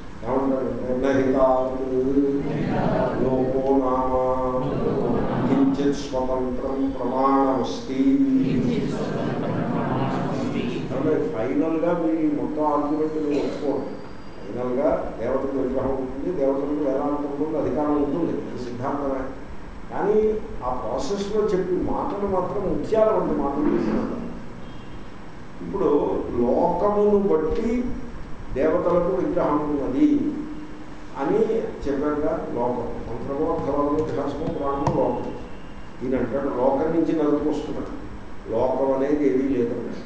లోకో నామ కించిత్ స్వతంత్రం ప్రమాణమస్తి అంటే ఫైనల్గా మీ మొత్తం ఆర్గ్యుమెంట్ మీరు ఒప్పుకోరు ఫైనల్గా దేవతకు విగ్రహం ఉంటుంది దేవతలకు వేదాంతం ఉంటుంది అధికారం ఉంటుంది ఇది సిద్ధాంతమే కానీ ఆ ప్రాసెస్లో చెప్పి మాటలు మాత్రం ముత్యాల వంటి మాటలు తీసుకుంటారు ఇప్పుడు లోకమును బట్టి దేవతలకు విగ్రహం ఉన్నది అని చెప్పాక లోకం మంత్రము అర్థవాదము ఇతిహాసము పురాణము లోకం ఈయన అంటాడు లోకం నుంచి నలుపు వస్తున్నాడు లోకం అనేది ఏదీ లేదండి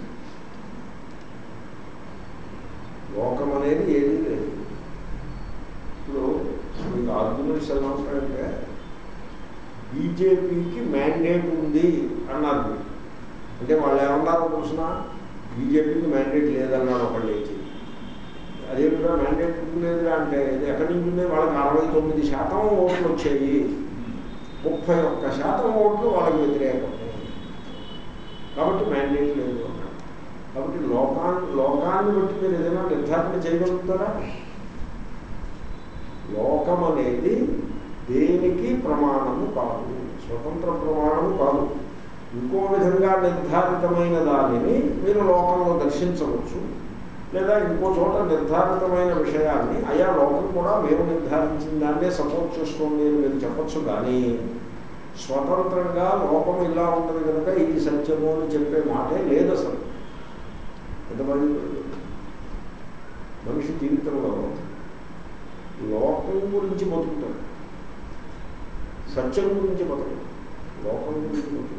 లోకం అనేది ఏదీ లేదు ఇప్పుడు మీకు ఆర్గ్యుమెంట్స్ ఎలా ఉంటాయంటే బీజేపీకి మ్యాండేట్ ఉంది అన్నారు మీరు. అంటే వాళ్ళు ఏమన్నారో తెలిసిన బీజేపీకి మ్యాండేట్ లేదన్నారు ఒకళ్ళు లేచి అదేవిధంగా మ్యాండేట్ లేదురా అంటే ఇది ఎక్కడి నుంచి ఉంది వాళ్ళకి అరవై తొమ్మిది శాతం ఓట్లు వచ్చాయి ముప్పై ఒక్క శాతం ఓట్లు వాళ్ళకి వ్యతిరేకం కాబట్టి మ్యాండేట్ లేదు అన్నాడు కాబట్టి లోకాన్ని లోకాన్ని బట్టి మీరు ఏదైనా నిర్ధారణ చేయగలుగుతారా లోకం అనేది దేనికి ప్రమాణము కాదు స్వతంత్ర ప్రమాణము కాదు ఇంకో విధంగా నిర్ధారితమైన దానిని మీరు లోకంలో దర్శించవచ్చు లేదా ఇంకో చోట నిర్ధారితమైన విషయాన్ని అయా లోకం కూడా మేము నిర్ధారించిన దాన్నే సపోర్ట్ చేస్తుంది అని మీరు చెప్పచ్చు కానీ స్వతంత్రంగా లోకం ఇలా ఉంటుంది కనుక ఇది సత్యము అని చెప్పే మాటే లేదు అసలు ఎంతమంది మనిషి జీవితంలో లోకం గురించి బతుకుతాడు సత్యం గురించి బతుకుతాడు లోకం గురించి బతుకుతాడు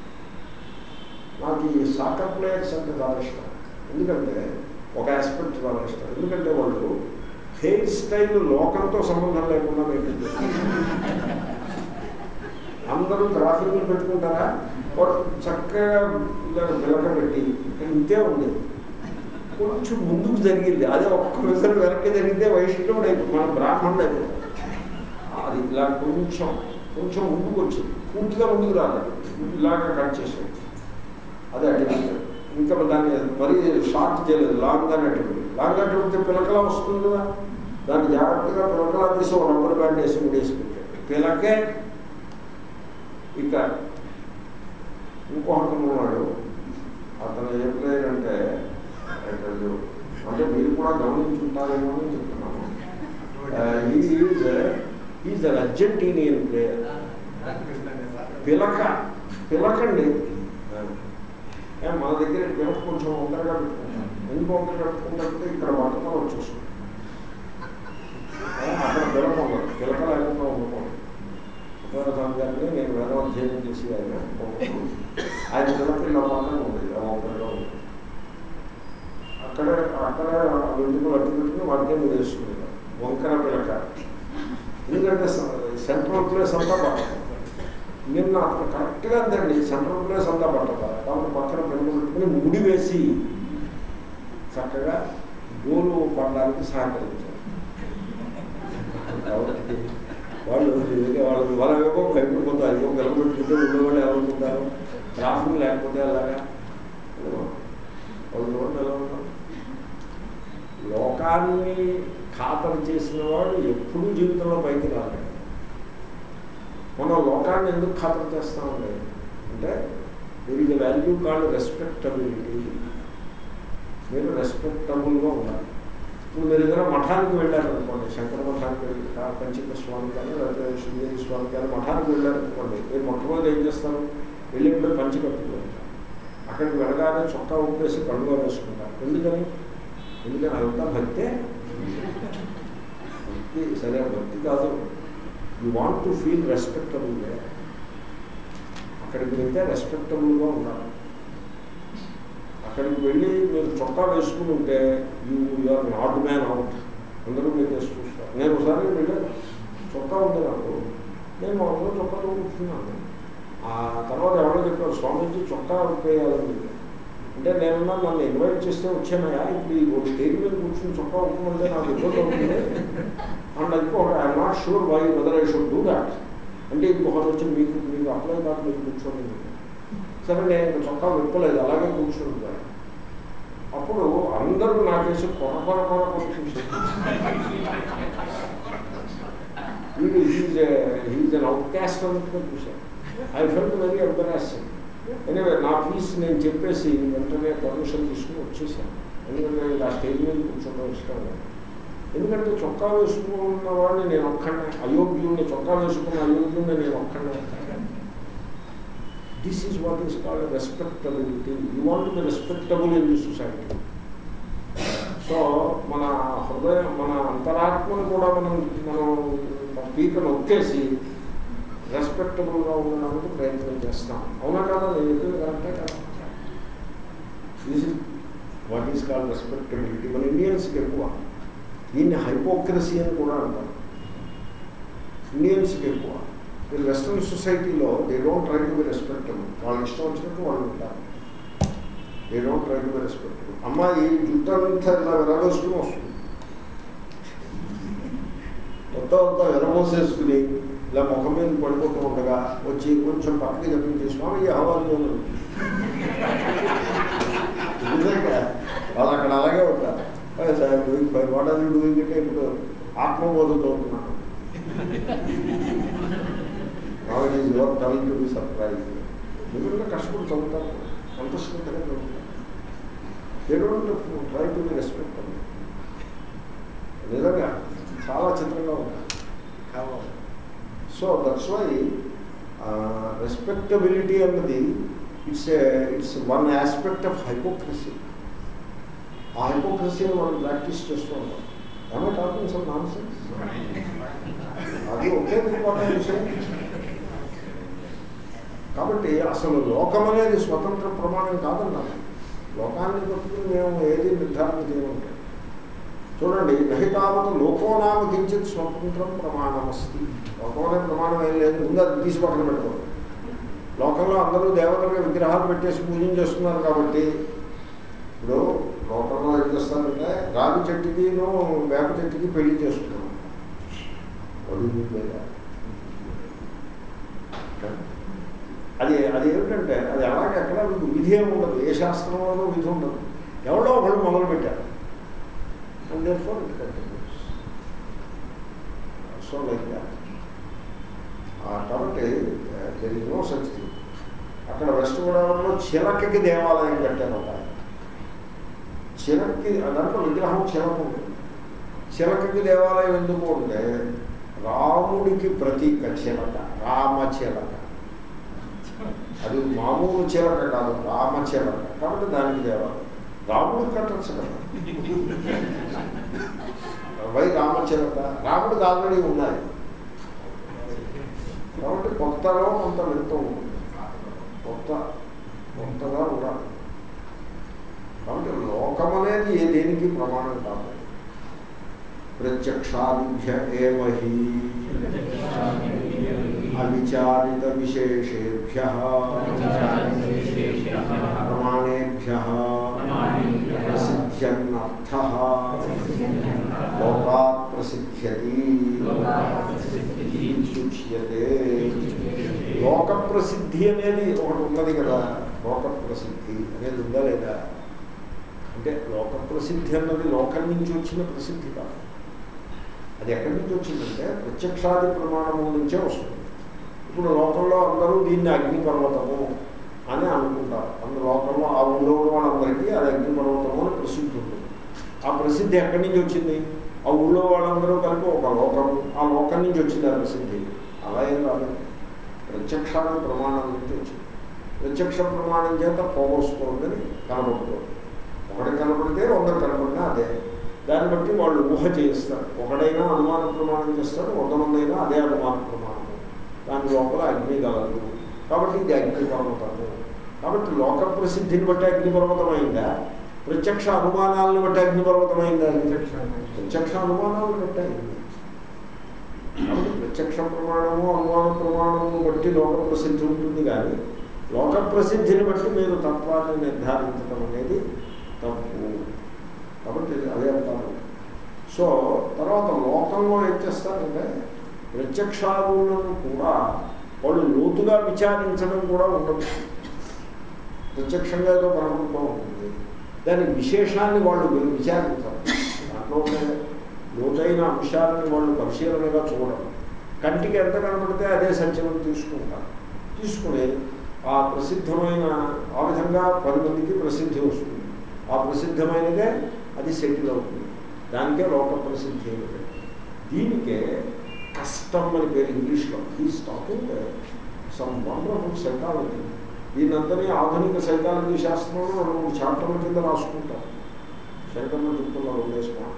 నాకు ఈ సాకర్ ప్లేయర్స్ అంటే చాలా ఇష్టం ఎందుకంటే ఒక ఆస్పెక్ట్ చాలా ఇష్టం ఎందుకంటే వాళ్ళు హెయిర్ స్టైల్ లోకంతో సంబంధం లేకుండా మెయింటైన్ చేస్తారు అందరూ ట్రాఫిక్లు పెట్టుకుంటారా వాడు చక్కగా ఇలా విలక పెట్టి ఇంతే ఉంది కొంచెం ముందుకు జరిగింది అదే ఒక్క విసరు వెనక్కి జరిగితే వైష్ణవుడు అయిపో మన బ్రాహ్మణుడు అయిపోతాం అది ఇలా కొంచెం కొంచెం ముందుకు వచ్చింది పూర్తిగా ముందుకు రాలేదు ఇలాగా కట్ చేసాడు అదే అటు ఇంకా దాన్ని మరీ షార్ట్ చేయలేదు లాంగ్గానే అటు లాంగ్ అటు పిలకలా వస్తుంది కదా దాన్ని జాగ్రత్తగా పిలకలా తీసి ఒక రబ్బర్ బ్యాండ్ వేసి ముడేసుకుంటాడు పిలకే ఇక ఇంకో అతను ఉన్నాడు అతను ఏం లేదంటే అంటే మీరు కూడా గమనించుంటారేమో అని చెప్తున్నాను is is an Argentinian player పిలక పిలకండి ఏ, మన దగ్గర పిలక కొంచెం ఒంటరిగా పెట్టుకుంటాం ఎందుకు ఒంటరిగా పెట్టుకుంటే ఇక్కడ బట్టతో వచ్చేస్తుంది ఏ, అక్కడ పిలక ఉండదు పిలక లేకుండా ఉండకూడదు ఉపయోగం గారిని నేను వేదోధ్యయనం చేసి ఆయన ఆయన పిల్లకి ఇలా మాత్రం ఉండేది ఆ ఒక్కరిలో ఉండేది అక్కడే అక్కడే వెంటుకలు అట్టు పెట్టుకుని వాటికే మీరు వేసుకునేవారు వంకర పిలక ఎందుకంటే సెంట్రల్ ప్లేస్ అంతా పట్టదు నిన్న అక్కడ కరెక్ట్గా అంతండి సెంట్రల్ ప్లేస్ అంతా పట్టదు కాబట్టి పక్కన పెంకు పెట్టుకుని ముడి వేసి చక్కగా గోలు పడడానికి సహకరించారు కాబట్టి వాళ్ళు నిజంగా వాళ్ళు వాళ్ళేమో భయపడిపోతారు అయ్యో నిలబెట్టుకుంటే ఉండేవాళ్ళు ఎవరుకుంటారు ట్రాఫిక్ లేకపోతే అలాగా వాళ్ళు కూడా ఎలా ఉంటారు లోకాన్ని ఖాతరు చేసిన వాడు ఎప్పుడూ జీవితంలో పైకి రాలేడు మనం లోకాన్ని ఎందుకు ఖాతరు చేస్తామండి అంటే దీని ఇది వాల్యూ కాల్డ్ రెస్పెక్టబిలిటీ మీరు రెస్పెక్టబుల్గా ఉండాలి ఇప్పుడు మీరు ఏదైనా మఠానికి వెళ్ళారనుకోండి శంకర మఠానికి వెళ్ళి పంచక స్వామి కానీ లేకపోతే శృంగేరి స్వామి కానీ మఠానికి వెళ్ళారనుకోండి మీరు మొట్టమొదటి ఏం చేస్తారు వెళ్ళినప్పుడు పంచి కట్టుకుంటారు అక్కడికి వెళ్ళగానే చొక్కా ఉప్పేసి కడుగా వేసుకుంటారు ఎందుకని ఎందుకని అదంతా భక్తే భక్తి సరే భక్తి కాదు you want to feel respectable అక్కడికి వెళ్తే రెస్పెక్టబుల్గా ఉండాలి అక్కడికి వెళ్ళి మీరు చొక్కా వేసుకుని ఉంటే you you are not man out అందరూ మీరు వేసి చూస్తారు నేను ఒకసారి వెళ్ళాను చొక్కా ఉంది నాకు నేను అందరూ చొక్కాలో కూర్చున్నాను ఆ తర్వాత ఎవరో చెప్పారు స్వామీజీ చొక్కా ఉపయోగాలని అంటే నేనున్నా నన్ను ఇన్వైట్ చేస్తే వచ్చానయా ఇప్పుడు ఈ స్టేజ్ మీద కూర్చుని చొక్కా ఒప్పుకుంటే నాకు ఇబ్బంది అవుతుంది అండ్ ఇంకొక I'm not sure why whether I should do that అంటే ఇంకొకటి వచ్చి మీకు మీకు అప్లై కాదు మీకు కూర్చోండి సరే నేను ఇంకా చొక్కా విప్పలేదు అలాగే కూర్చుంటాను అప్పుడు అందరూ నాకేసి కొర కొర కొర కొర చూసి వీడు he's he's an outcaste అన్నట్టుగా చూశాను I felt very embarrassing anyway నా పీస్ నేను చెప్పేసి వెంటనే పర్మిషన్ తీసుకుని వచ్చేసాను ఎందుకంటే ఆ స్టేజ్ మీద కూర్చోవడం ఇష్టం లేదు ఎందుకంటే చొక్కా వేసుకున్న వాడిని నేను ఒక్కడే అయోగ్యుడిని చొక్కా వేసుకున్న అయోగ్యుడిని నేను ఒక్కడే this is what is called respectability you want be respectable in the society so మన హృదయం మన అంతరాత్మను కూడా మనం మనం పీక నొక్కేసి రెస్పెక్టబుల్గా ఉండడానికి ప్రయత్నం చేస్తాం అవునా కదా నేను చెప్పింది కరెక్టే కదా this is what is called respectability మన ఇండియన్స్కి ఎక్కువ దీన్ని హైపోక్రసీ అని కూడా అంటారు ఇండియన్స్కి ఎక్కువ ఈ వెస్ట్రన్ సొసైటీలో they don't try to be respectable వాళ్ళు ఇష్టం వచ్చినట్టు వాళ్ళు ఉంటారు they don't try to be respectable అమ్మాయి జుట్టు అంతా ఇలా విరగోసుకుని వస్తుంది మొత్తం అంతా విరగోసేసుకుని ఇలా ముఖం మీద పడిపోతూ ఉండగా వచ్చి కొంచెం పక్కకి చెప్పింది స్వామి హవాలు నిజంగా వాళ్ళు అక్కడ అలాగే ఉంటారు sir doing five what are you doing అంటే ఇప్పుడు ఆత్మబోధ చదువుతున్నాను now it is your turn to be surprise ఎందుకంటే కష్టపడి చదువుతారు సంతోషంగా చదువుతారు ఎటువంటి ట్రై టు బి రెస్పెక్ట్ నిజంగా చాలా చిత్రంగా ఉంటారు కావాలి సో దట్స్ వై రెస్పెక్టబిలిటీ అన్నది it's it's one aspect of hypocrisy ఆ హైపోక్రసీని మనం ప్రాక్టీస్ చేస్తూ ఉంటాం ఏమో టాకింగ్ సమ్ నాన్ సెన్స్ అది ఒకే ఇంపార్టెంట్ విషయం కాబట్టి అసలు లోకం అనేది స్వతంత్ర ప్రమాణం కాదన్నారు లోకాన్ని బట్టి మేము ఏది నిర్ధారణ చేయమంటాం చూడండి నహితావత లోకోనామ కించిత్ స్వతంత్రం ప్రమాణమస్తి లోకం అనే ప్రమాణం ఏం లేదు ముందు అది తీసి పక్కన పెట్టుకోండి లోకంలో అందరూ దేవతలుగా విగ్రహాలు పెట్టేసి పూజలు చేస్తున్నారు కాబట్టి ఇప్పుడు లోకంలో ఏం చేస్తారంటే రాగి చెట్టుకిను వేప చెట్టుకి పెళ్లి చేస్తున్నాం అడుగు లేదా అది అది ఏమిటంటే అది అలాగే ఎక్కడ మీకు విధి ఏమి ఉండదు ఏ శాస్త్రంలోనూ విధి ఉండదు ఎవరో ఒకళ్ళు మొదలు పెట్టారు and therefore it continues so like that కాబట్టి there is no such thing అక్కడ వెస్ట్ గోదావరిలో చిలకకి దేవాలయం కట్టారు ఒక ఆయన చిలక్కి దాంట్లో విగ్రహం చిలక ఉంటుంది చిలకకి దేవాలయం ఎందుకు అంటే రాముడికి ప్రతీక చిలక రామ చిలక అది మామూలు చిలక కాదు రామ చిలక కాబట్టి దానికి దేవాలయం రాముడికి కట్టచ్చు కదా వై రామచిలక రాముడికి ఆల్రెడీ ఉన్నాయి కాబట్టి కొత్తలో కొంత వింత ఉంటుంది కొత్త కొత్తగా ఉండాలి కాబట్టి లోకం అనేది ఏ దేనికి ప్రమాణం కాదు ప్రత్యక్షాదిభ్య ఏమహి అవిచారిత విశేషేభ్య ప్రమాణేభ్య ప్రసిద్ధ్యన్నర్థ లోకాత్ ప్రసిద్ధ్యతి సూచ్యతే లోక ప్రసిద్ధి అనేది ఒకటి ఉన్నది కదా లోక ప్రసిద్ధి అనేది ఉందా లేదా అంటే లోక ప్రసిద్ధి అన్నది లోకం నుంచి వచ్చిన ప్రసిద్ధి కాదు అది ఎక్కడి నుంచి వచ్చిందంటే ప్రత్యక్షాది ప్రమాణము నుంచే వస్తుంది ఇప్పుడు లోకంలో అందరూ దీన్ని అగ్నిపర్వతము అని అనుకుంటారు అందులో లోకంలో ఆ ఊళ్ళో ఉన్న వాళ్ళందరికీ అది అగ్నిపర్వతము అని ప్రసిద్ధి ఉంటుంది ఆ ప్రసిద్ధి ఎక్కడి నుంచి వచ్చింది ఆ ఊళ్ళో వాళ్ళందరూ కలిపి ఒక లోకం ఆ లోకం నుంచి వచ్చింది ఆ ప్రసిద్ధి అలా ఏం రాలేదు ప్రత్యక్షాది ప్రమాణం నుంచి వచ్చింది ప్రత్యక్ష ప్రమాణం చేత పోగొస్తోందని కనబడుతుంది ఒకటి కనబడితే వంద కనబడినా అదే దాన్ని బట్టి వాళ్ళు ఊహ చేయిస్తారు ఒకడైనా అనుమాన ప్రమాణం చేస్తాడు వంద మంది అయినా అదే అనుమాన ప్రమాణం దాని లోపల అగ్ని గలదు కాబట్టి ఇది అగ్ని పర్వతము కాబట్టి లోక ప్రసిద్ధిని బట్టి అగ్ని పర్వతం అయిందా ప్రత్యక్ష అనుమానాలను బట్టి అగ్ని పర్వతం అయిందా ప్రత్యక్ష అనుమానాలను బట్టి అయింది కాబట్టి ప్రత్యక్ష ప్రమాణము అనుమాన ప్రమాణము బట్టి లోక ప్రసిద్ధి ఉంటుంది కానీ లోక ప్రసిద్ధిని బట్టి మీరు తత్వాన్ని నిర్ధారించడం అనేది తప్పు కాబట్టి అదే అంటారు సో తర్వాత లోకంలో ఏం చేస్తారంటే ప్రత్యక్షాదులను కూడా వాళ్ళు లోతుగా విచారించడం కూడా ఉండదు ప్రత్యక్షంగా ఏదో కనబడుతూ ఉంటుంది దాని విశేషాన్ని వాళ్ళు విచారించరు దాంట్లో ఉండే లోతైన అంశాలను వాళ్ళు పరిశీలనగా చూడరు కంటికి ఎంత కనబడితే అదే సత్యం తీసుకుంటారు తీసుకుని ఆ ప్రసిద్ధమైన ఆ విధంగా పది మందికి ప్రసిద్ధి వస్తుంది ఆ ప్రసిద్ధమైనదే అది సెటిల్ అవుతుంది దానికే లోక ప్రసిద్ధి ఏమిటి దీనికే కష్టం అని పేరు ఇంగ్లీష్లో ఈ టాకింగ్ సమ్ వండర్ఫుల్ సైకాలజీ దీనంతనే ఆధునిక సైకాలజీ శాస్త్రంలో రెండు మూడు చాప్టర్ల కింద రాసుకుంటారు శంకర్లు చెప్తున్నారు ఉద్దేశం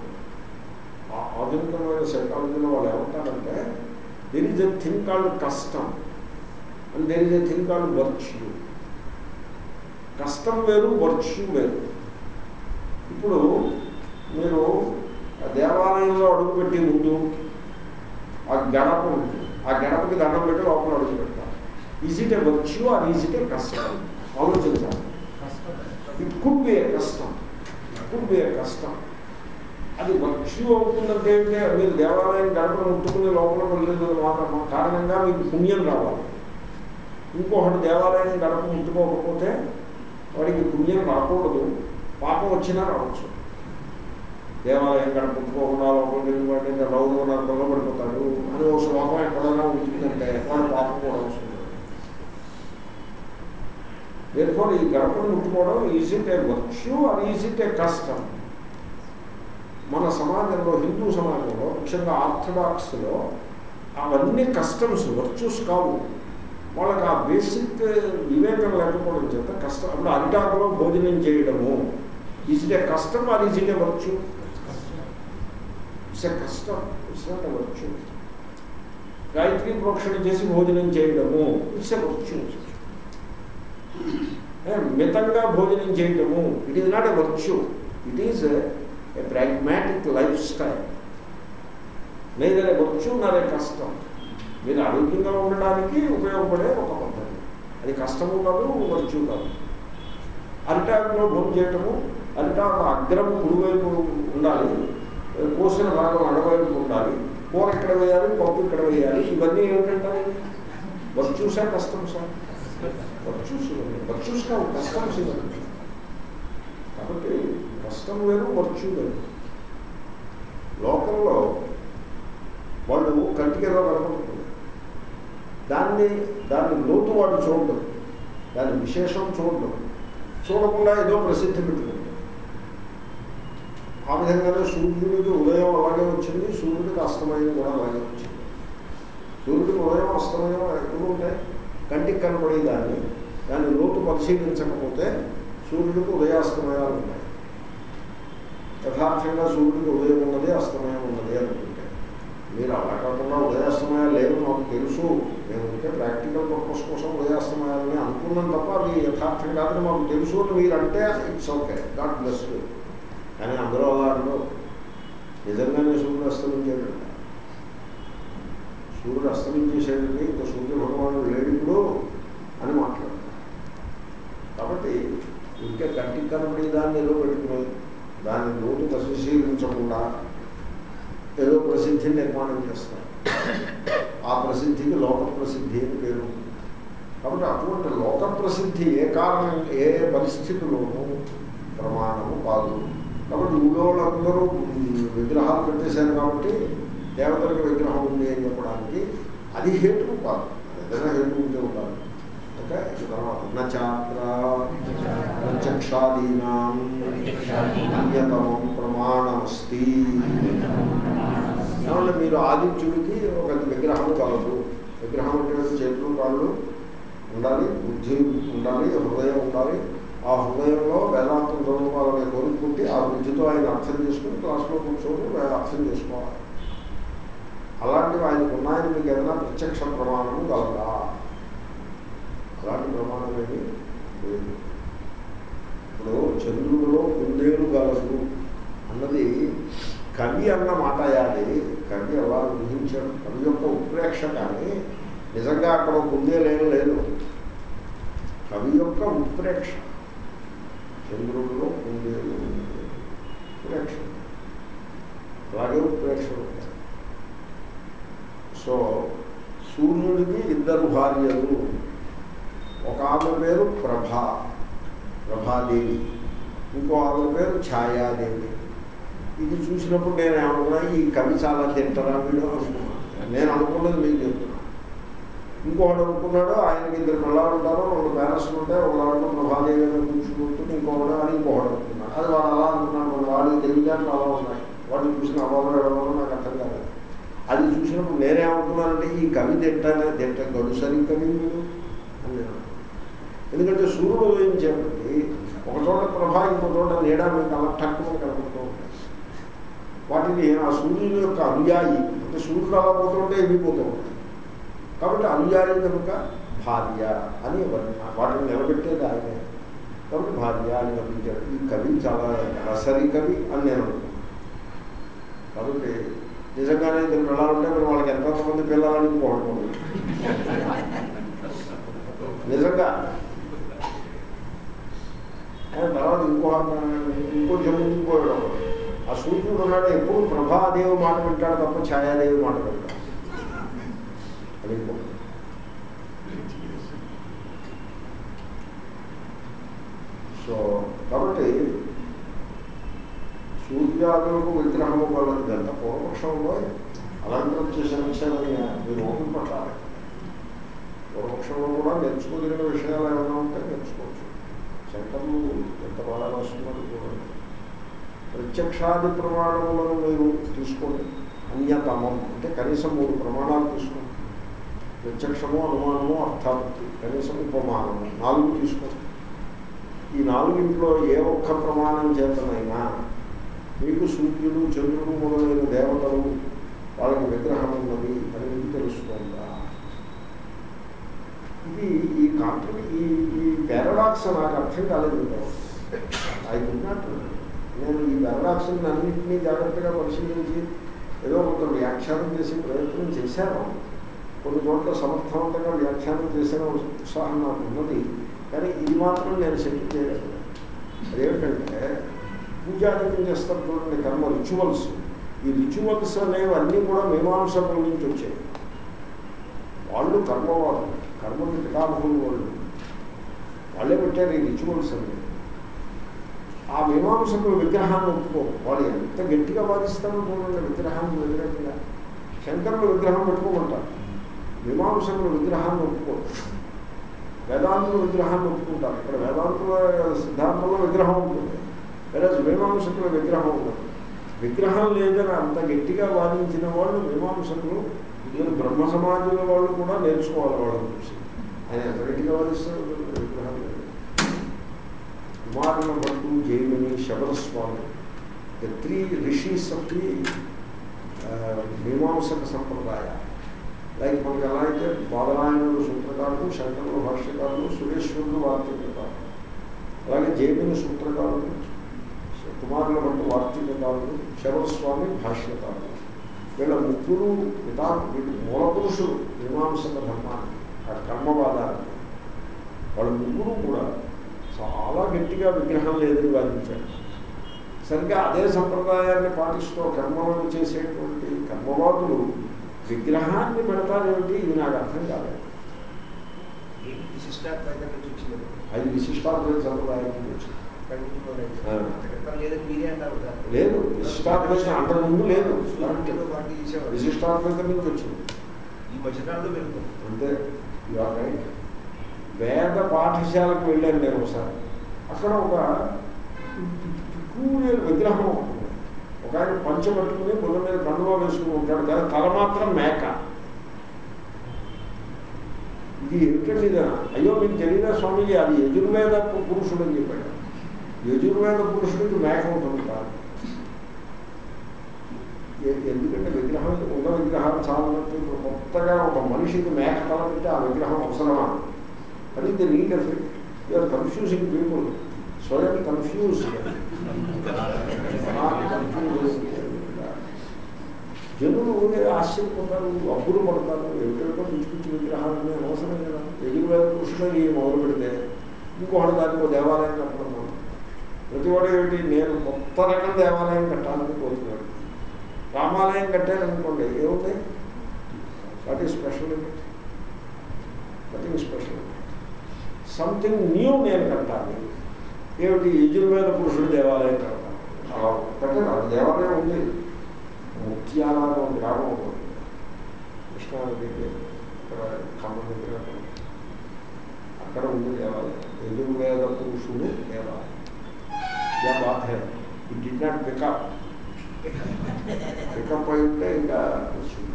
ఆధునికమైన సైకాలజీలో వాళ్ళు ఏమంటారంటే there is a thing called custom and there is a thing called virtue custom వేరు వర్చ్యూ వేరు ఇప్పుడు మీరు దేవాలయంలో అడుగుపెట్టి ముందు ఆ గడప ఉంటుంది ఆ గడపకి దండం పెట్టి లోపల అడుగు పెడతారు ఈజ్ ఇట్ ఏ వర్చ్యూ అది ఈజ్ ఇట్ ఏ కష్టం ఆలోచించాలి ఇట్ కుడ్ బి ఏ కష్టం ఇట్ కుడ్ బి ఏ కష్టం అది వర్చ్యూ అవుతుందంటే ఏంటంటే మీరు దేవాలయం గడప ముట్టుకుని లోపల వెళ్ళేది మాత్రం కారణంగా మీకు పుణ్యం రావాలి ఇంకొకటి దేవాలయం గడప ముట్టుకోకపోతే వాడికి పుణ్యం రాకూడదు పాపం వచ్చినా రావచ్చు దేవాలయం కడ పుట్టుకోకుండా లోపలికి వెళ్ళిపోతే ఇంకా రౌడు నరకంలో పడిపోతాడు అని ఒక శ్లోకం ఎక్కడైనా ఉంటుందంటే వాడు పాపం కూడా వస్తుంది దేనికోడు ఈ గడపను ముట్టుకోవడం is it a virtue or is it a custom మన సమాజంలో హిందూ సమాజంలో ముఖ్యంగా ఆర్థడాక్స్లో అవన్నీ కస్టమ్స్ వర్చ్యూస్ కావు వాళ్ళకి ఆ బేసిక్ వివేకం లేకపోవడం చేత కష్టం అప్పుడు అరిటాకులో భోజనం చేయడము ఈజ్ ఇట్ ఏ కష్టం are is it a virtue it's a కష్టం it's not a virtue Gayatri ప్రోక్షణ చేసి భోజనం చేయడము ఇట్స్ ఏ వర్చ్యూ మితంగా భోజనం చేయటము it is not a virtue it is a pragmatic life style లేదా వర్చ్యూ నాదే కష్టం మీరు ఆరోగ్యంగా ఉండడానికి ఉపయోగపడే ఒక పద్ధతి అది కష్టము కాదు వర్చ్యూ కాదు అరిటాకులో భోజనం చేయటము అరిటాకు అగ్రము కుడివైపు ఉండాలి కోసిన భాగం అడవైపు ఉండాలి కూర ఇక్కడ వేయాలి పప్పు ఇక్కడ వేయాలి ఇవన్నీ ఏమిటంటారు వర్చ్యూసా కష్టం సార్ వర్చ్యూస్ ఇవన్నీ వర్చ్యూస్ కావు కష్టమ్స్ ఇవన్నీ కాబట్టి కష్టం వేరు వర్చ్యూ వేరు లోకంలో వాళ్ళు కంటికి ఏదో కనపడుతుంది దాన్ని దాన్ని లోతు వాడు చూడడం దాని విశేషం చూడడం చూడకుండా ఏదో ప్రసిద్ధి పెట్టుకుంటాం ఆ విధంగానే సూర్యుడికి ఉదయం అలాగే వచ్చింది సూర్యుడికి అస్తమయం కూడా అలాగే వచ్చింది సూర్యుడికి ఉదయం అస్తమయం ఎప్పుడు ఉంటాయి కంటికి కనపడేదాన్ని దాన్ని లోతు పరిశీలించకపోతే సూర్యుడికి ఉదయాస్తమయాలు ఉన్నాయి యథార్థంగా సూర్యుడికి ఉదయం ఉన్నది అస్తమయం ఉన్నది అనుకుంటే మీరు అలా కాకుండా ఉదయాస్తమయాలు లేవు మాకు తెలుసు మేము ఉంటే ప్రాక్టికల్ పర్పస్ కోసం ఉదయాస్తమయాలని అనుకున్నాం తప్ప అది యథార్థం కాదని మాకు తెలుసు అని మీరు అంటే ఇట్స్ ఓకే నాట్ ప్లస్ కానీ అందరూ అలా అనరు నిజంగానే సూర్యుడు అస్తమించాడు సూర్యుడు అస్తమించేసేటండి ఇంకా సూర్య భగవానుడు లేడు ఇప్పుడు అని మాట్లాడతారు కాబట్టి ఇంకే కంటికి కనబడి దాన్ని ఏదో పెట్టుకుని దాన్ని లోతు పరిశీలించకుండా ఏదో ప్రసిద్ధిని నిర్మాణం చేస్తారు ఆ ప్రసిద్ధికి లోక ప్రసిద్ధి అని పేరు కాబట్టి అటువంటి లోక ప్రసిద్ధి ఏ కారణం ఏ పరిస్థితుల్లోనూ ప్రమాణము కాదు కాబట్టి ఊళ్ళో వాళ్ళందరూ విగ్రహాలు పెట్టేశారు కాబట్టి దేవతలకు విగ్రహం ఉంది అని చెప్పడానికి అది హేతు కాదు ఏదైనా హేతు ఉంటే ఉండాలి ఓకే తర్వాత నచాత్ర ప్రత్యక్షాదీనాం అన్యతమం ప్రమాణమస్తి ఏమంటే మీరు ఆదిత్యుడికి ఒక విగ్రహం కలదు విగ్రహం అంటే చేతులు కాళ్ళు ఉండాలి బుద్ధి ఉండాలి హృదయం ఉండాలి ఆ హృదయంలో వేదాంతం చదువుకోవాలనే కోరుకుంటే ఆ బుద్ధితో ఆయన అర్థం చేసుకుని క్లాస్లో కూర్చొని అర్థం చేసుకోవాలి అలాంటివి ఆయనకు ఉన్నాయని మీకు ఏదైనా ప్రత్యక్ష ప్రమాణము కలదా అలాంటి ప్రమాణం ఏమి లేదు ఇప్పుడు చంద్రుడిలో కుందేలు గలదు అన్నది కవి అన్న మాట యాది కవి అలా ఊహించాడు కవి యొక్క ఉత్ప్రేక్ష కానీ నిజంగా అక్కడ కుందేలేం లేదు కవి యొక్క ఉత్ప్రేక్ష చంద్రుడిలో కుందేలు ఉత్ప్రేక్ష అలాగే ఉత్ప్రేక్షలు ఉంటాయి సో సూర్యుడికి ఇద్దరు భార్యలు ఒక ఆమె పేరు ప్రభా ప్రభాదేవి ఇంకో ఆమె పేరు ఛాయాదేవి ఇది చూసినప్పుడు నేను ఏమనుకున్నా ఈ కవి చాలా తింటారా వీడు అనుకున్నాను నేను అనుకున్నది మీకు చెప్తున్నా ఇంకోటి అనుకున్నాడు ఆయనకి ఇద్దరు పిల్లలు ఉంటారు రెండు పేరెంట్స్ ఉంటాయి ఒక దాంట్లో ప్రభాదేవి అని కూర్చుకుంటుంది ఇంకొకటి అని ఇంకొకటి అనుకున్నాడు అది వాడు అలా అనుకున్నాడు వాడు వాళ్ళు తెలివితేటలు అలా ఉన్నాయి వాటిని చూసిన అవ్వడం ఎడవడం నాకు అర్థం కాలేదు అది చూసినప్పుడు నేనేమనుకున్నానంటే ఈ కవి తింటానే తింట గడుసరి కవి వీడు అని నేను అనుకున్నాను. ఎందుకంటే సూర్యుడు ఉదయించేప్పటికి ఒక చోట ప్రభా ఇంకో చోట నీడ మీకు అలా టక్కున కనపడుతూ ఉంటాయి వాటిని ఆ సూర్యుని యొక్క అనుయాయి అంటే సూర్యుడు అలా పోతుంటే ఎగిరిపోతూ ఉంటాయి కాబట్టి అనుయాయి కనుక భార్య అని వర్ణ- వాటిని నిలబెట్టేది ఆయనే కాబట్టి భార్య అని వర్ణించాడు ఈ కవి చాలా రసరి కవి అని నేను అనుకున్నాను కాబట్టి నిజంగానే ఇద్దరు పిల్లలు ఉంటే మరి వాళ్ళకి ఎంతమంది పిల్లలని ఇంకోటి నిజంగా ఆ తర్వాత ఇంకో ఇంకొంచెం ఇంకోవడం ఆ సూర్యుడు ఉన్నాడు ఎప్పుడు ప్రభాదేవి మాట వింటాడు తప్ప ఛాయాదేవి మాట వింటాడు అది ఇంకోటి సో కాబట్టి సూర్యు పూజాదులకు విగ్రహము వాళ్ళకి ఇదంతా పూర్వపక్షంలో అలంకరణ చేసే విషయాలని మీరు ఓపిక పట్టాలి పూర్వపక్షంలో కూడా నేర్చుకోదగిన విషయాలు ఏమైనా ఉంటే నేర్చుకోవచ్చు శంకర్లు ఎంత బాగా రాస్తున్నారు చూడండి ప్రత్యక్షాది ప్రమాణములను మీరు తీసుకోండి అన్యతమం అంటే కనీసం మూడు ప్రమాణాలు తీసుకోండి ప్రత్యక్షము అనుమానము అర్థాపత్తి కనీసం ఉపమానము నాలుగు తీసుకోండి ఈ నాలుగింట్లో ఏ ఒక్క ప్రమాణం చేతనైనా మీకు సూర్యుడు చంద్రుడు మొదలైన దేవతలు వాళ్ళకి విగ్రహం ఉన్నది అని మీకు తెలుస్తుందా ఇది ఈ కాంట్రి ఈ ఈ పారాడాక్స్ నాకు అర్థం కాలేదు ఐ నాట్ నేను ఈ పారాడాక్స్ని అన్నింటినీ జాగ్రత్తగా పరిశీలించి ఏదో కొంత వ్యాఖ్యానం చేసే ప్రయత్నం చేశాను కొన్ని చోట్ల సమర్థవంతంగా వ్యాఖ్యానం చేసిన ఉత్సాహం నాకు ఉన్నది కానీ ఇది మాత్రం నేను సెటిల్ చేయలేదు అదేమిటంటే పూజాధికం చేస్తారు చూడండి కర్మ రిచువల్స్ ఈ రిచువల్స్ అనేవి అన్నీ కూడా మీమాంసకుల నుంచి వచ్చాయి వాళ్ళు కర్మవాళ్ళు కర్మకి పితామహులు వాళ్ళు వాళ్ళే పెట్టారు ఈ రిచువల్స్ అన్ని ఆ మీమాంసకులు విగ్రహాన్ని ఒప్పుకో వాళ్ళు ఎంత గట్టిగా వాదిస్తారో చూడండి విగ్రహాన్ని వ్యతిరేకంగా శంకరులు విగ్రహం పెట్టుకోమంటారు మీమాంసకులు విగ్రహాన్ని ఒప్పుకోరు వేదాంతుల విగ్రహాన్ని ఒప్పుకుంటారు ఇక్కడ వేదాంతుల సిద్ధాంతంలో విగ్రహం ఉంటుంది వేరే మీమాంసకుల విగ్రహం ఉంటుంది విగ్రహం లేదని అంత గట్టిగా వాదించిన వాళ్ళు మీమాంసకులు మీరు బ్రహ్మ సమాజంలో వాళ్ళు కూడా నేర్చుకోవాలి వాళ్ళని చూసి ఆయన ఎంత గట్టిగా వాదిస్తారు విగ్రహం లేదు Kumarila Bhatta Jaimini Shabaraswami the three rishis of the Mimamsaka sampradaya like మనకి ఎలా అయితే బాదరాయణుడు సూత్రకారులు శంకరులు భాష్యకారులు సురేశ్వరులు వార్తీకారులు అలాగే జైమిని సూత్రకారులు కుమారుల భట్టు వార్తీకారులు శబరస్వామి భాష్యకారులు వీళ్ళ ముగ్గురు పితా మూల పురుషులు మీమాంసక ధర్మాన్ని ఆ కర్మవాదాన్ని వాళ్ళ ముగ్గురు కూడా చాలా గట్టిగా విగ్రహం లేదని వాదించారు సరిగ్గా అదే సంప్రదాయాన్ని పాటిస్తూ కర్మలను చేసేటువంటి కర్మవాదులు విగ్రహాన్ని పెడతారేమిటి ఇది నాకు అర్థం కాలేదు విశిష్టాద్వైతం నుంచి వచ్చింది అది విశిష్టాద్వైత సంప్రదాయం నుంచి వచ్చింది ఆ. లేదని మీరే అన్నారు కదా. లేదు విశిష్టాద్వైతం అంతకు ముందు లేదు వాటిలో వాటి చేసేవారు. విశిష్టాద్వైతం నుంచి వచ్చింది ఈ మధ్యకాలంలో పెరుగుతుంది అంతే యు ఆర్ రైట్ వేద పాఠశాలకు వెళ్ళాను నేను ఒకసారి అక్కడ ఒక కూలీల విగ్రహం ఒకటి ఉంది. ఒక ఆయన పంచ పట్టుకుని బుల్ల మీద కండువా వేసుకుని ఉంటాడు కదా తల మాత్రం మేక ఇది ఏమిటండి ఇది అయ్యో మీకు తెలియదా స్వామిజీ అది యజుర్వేద పు- పురుషుడు అని చెప్పాడు యజుర్వేద పురుషుడికి మేక ఉంటుంది కాదు ఎ- ఎందుకంటే విగ్రహం ఉన్న విగ్రహాలు చాలా మంది ఇప్పుడు కొత్తగా ఒక మనిషికి మేక తల పెట్టి ఆ విగ్రహం అవసరమా అది the need of it you are confusing people స్వయం కన్ఫ్యూజ్ జనులు ఊరే ఆశ్చర్యపోతారు అబ్బులు పడతారు ఎక్కడికో పిచ్చి పిచ్చి విగ్రహాలని అవసరం కదా ఎదురువేద పురుషుడు ఈ మొదలు పెడితే ఇంకొకటి దానికి ఒక దేవాలయం కట్టడం ప్రతివాడు ఏమిటి నేను కొత్త రకం దేవాలయం కట్టాలని కోరుతున్నాడు రామాలయం కట్టారనుకోండి ఏముంది what is special nothing special something new నేను కట్టాలి ఏమిటి యజుర్వేద పురుషుడు దేవాలయం కట్టాలి అలా కట్టాను అది దేవాలయం ఉంది ముత్యాలలో గ్రామం ఉంది కృష్ణానది ఇక్కడ ఖమ్మం దగ్గర అక్కడ ఉంది దేవాలయం యజుర్వేద పురుషుడు దేవాలయం యా బాత్ హై it did not pickup pickup అయితే ఇంకా వచ్చింది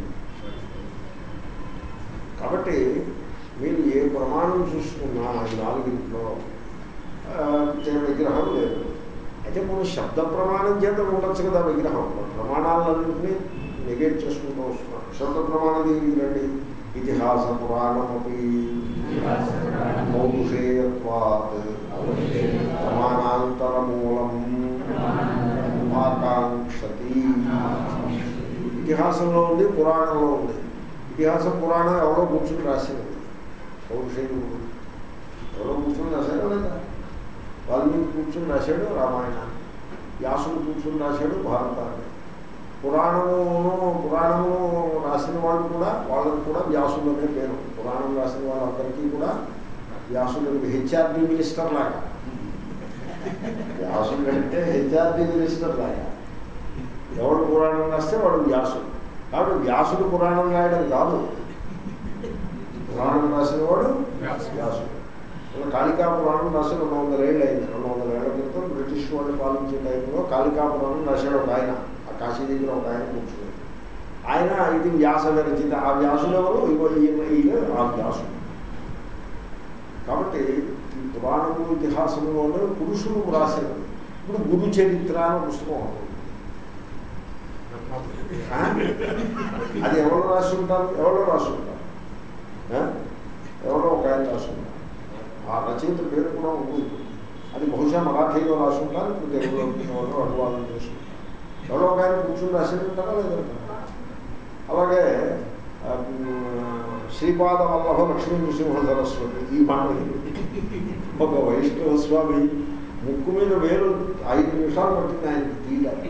కాబట్టి మీరు ఏ ప్రమాణం చూసుకున్నా ఈ నాలుగింట్లో ఆ, చే- విగ్రహం లేదు అయితే మనం శబ్ద ప్రమాణం చేత ఉండొచ్చు కదా విగ్రహం ప్రమాణాలన్నింటినీ నెగేట్ చేసుకుంటూ వస్తున్నాం శబ్ద ప్రమాణం దగ్గరికి రండి ఇతిహాస పురాణమపి పౌరుషేయత్వాత్ ప్రమాణాంతరమూలం ఆకాంక్షతి ఇతిహాసంలో ఉంది పురాణంలో ఉంది ఇతిహాసం పురాణం ఎవరో కూర్చుని రాసినది పౌరుషేయుడు ఎవరో కూర్చుని రాశాడు లేదా వాల్మీకి కూర్చుని రాశాడు రామాయణాన్ని వ్యాసుడు కూర్చుని రాశాడు భారతాన్ని పురాణమును పురాణమును రాసిన వాళ్ళు కూడా వాళ్ళకు కూడా వ్యాసులు అనే పేరు పురాణం రాసిన వాళ్ళందరికీ కూడా వ్యాసులు హెచ్ఆర్డి మినిస్టర్ లాగా వ్యాసులు అంటే హెచ్ఆర్డి మినిస్టర్ లాగా ఎవడు పురాణం రాస్తే వాడు వ్యాసుడు కాబట్టి వ్యాసుడు పురాణం రాయడం కాదు పురాణం రాసిన వాడు వ్యాసుడు. వ్యాసుడు మన కాళికా పురాణం రాసి రెండు వందల ఏళ్ళు అయింది రెండు వందల ఏళ్ల క్రితం బ్రిటిష్ వాళ్ళు పాలించే టైంలో కాళికా పురాణం రాశాడు ఒక ఆయన ఆ కాశీ దగ్గర ఒక ఆయన కూర్చున్నాడు ఆయన ఇది వ్యాస విరచిత ఆ వ్యాసుడు ఎవరు ఇగో ఈయన ఈయన ఆ వ్యాసుడు కాబట్టి ఈ పురాణము ఇతిహాసంలోనే పురుషులు రాసినవి ఇప్పుడు గురు చరిత్ర అనే పుస్తకం ఉంటుంది. ఆ? అది ఎవరు రాసి ఉంటారు ఎవరో రాసి ఉంటారు ఆ? ఎవరో ఒక ఆయన రాసి ఉంటారు ఆ రచయిత పేరు కూడా ఉంటుంది అది బహుశా మరాఠీలో రాసి ఉంటారు ఇప్పుడు తెలుగులో ఎవరో అనువాదం చేసుకుంటారు ఎవరో ఒక ఆయన కూర్చుని రాసి ఉంటారా లేదంటారా అలాగే ఆ, మ్, శ్రీపాద వల్లభ లక్ష్మీ నృసింహ సరస్వతి ఈ మాట ఒక వైష్ణవ స్వామి ముక్కు మీద వేలు ఐదు నిమిషాలు పట్టింది ఆయన తీయాలి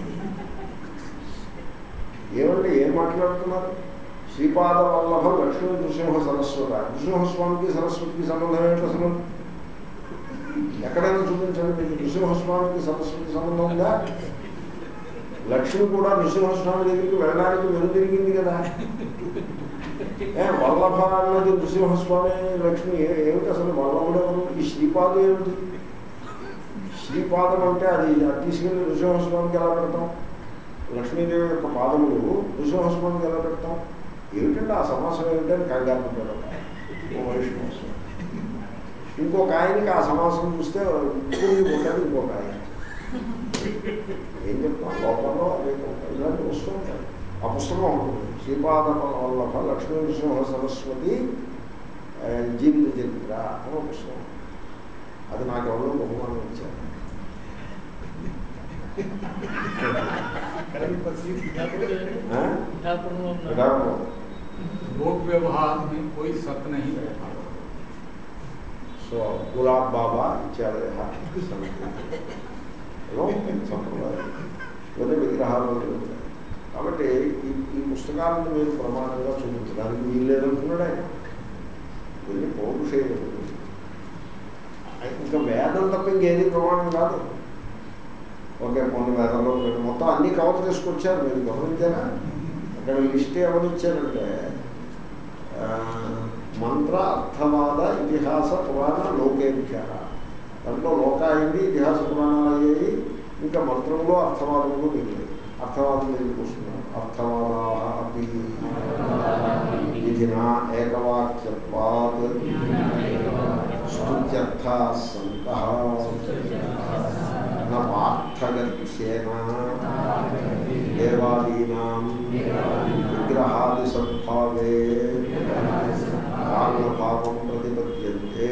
ఏమండి ఏం మాట్లాడుతున్నారు శ్రీపాద వల్లభ లక్ష్మీ నృసింహ సరస్వత నృసింహస్వామికి సరస్వతికి సంబంధం ఏంటి అసలు ఎక్కడైనా చూపించండి మీకు నృసింహస్వామికి సరస్వతికి సంబంధం ఉందా లక్ష్మి కూడా నృసింహస్వామి దగ్గరికి వెళ్ళడానికి వెనుదిరిగింది కదా ఏ వల్లభ అన్నది నృసింహస్వామి లక్ష్మి ఏ- ఏమిటి అసలు వల్లభుడు ఎవరు ఈ శ్రీపాదు ఏమిటి శ్రీపాదం అంటే అది అది తీసుకెళ్ళి నృసింహస్వామికి ఎలా పెడతాం లక్ష్మీదేవి యొక్క పాదములు నృసింహస్వామికి ఎలా పెడతాం ఏమిటంటే ఆ సమాసం ఏమిటని కంగారు పడ్డాడు ఓ వైష్ణవ స్వామి. ఇంకొక ఆయనకి ఆ సమాసం చూస్తే ఇంకొక ఉంటుంది ఇంకొక ఆయన ఏం చెప్తాం లోపల అదే ఉంటాయి. ఇలాంటి వస్తూ ఉంటాయి ఆ పుస్తకం ఉంటుంది శ్రీపాద వల్లభ లక్ష్మీ నృసింహ సరస్వతి ఆ, జీవిత చరిత్ర అని ఒక పుస్తకం అది నాకు ఎవరో బహుమానం ఇచ్చారు ఆ? విడాకులు. लोक व्यवहार में कोई सत्य नहीं रहता సో గులాబ్ బాబా ఇచ్చాడు ఏదో సంప్రదాయం ఇవన్నీ విగ్రహాలు ఉంటాయి కాబట్టి ఈ ఈ పుస్తకాలను మీరు ప్రమాణంగా చూపించడానికి వీలు లేదంటున్నాడు ఆయన ఇవన్నీ పౌరుషేయులు ఇంకా వేదం తప్ప ఇంకేది ప్రమాణం కాదు ఓకే కొన్ని వేదంలో కొన్ని మొత్తం అన్ని కవర్ చేసుకొచ్చారు మీరు గమనించారా అక్కడ లిస్ట్ ఎవరు ఇచ్చారంటే ఆ, మంత్ర అర్థవాద ఇతిహాస పురాణ లోకేభ్య దాంట్లో లోక అయింది ఇతిహాస పురాణాలు అయ్యాయి ఇంకా మంత్రంలో అర్థవాదములు మిగిలినాయి అర్థవాదం ఎందుకు వస్తున్నారు అర్థవాదా అపి విధినా ఏకవాక్యత్వాత్ స్తుత్యర్థా సంత పార్థగత్యేన దేవాదీనాం విగ్రహాది సద్భావే కారణభావం ప్రతిపద్యంతే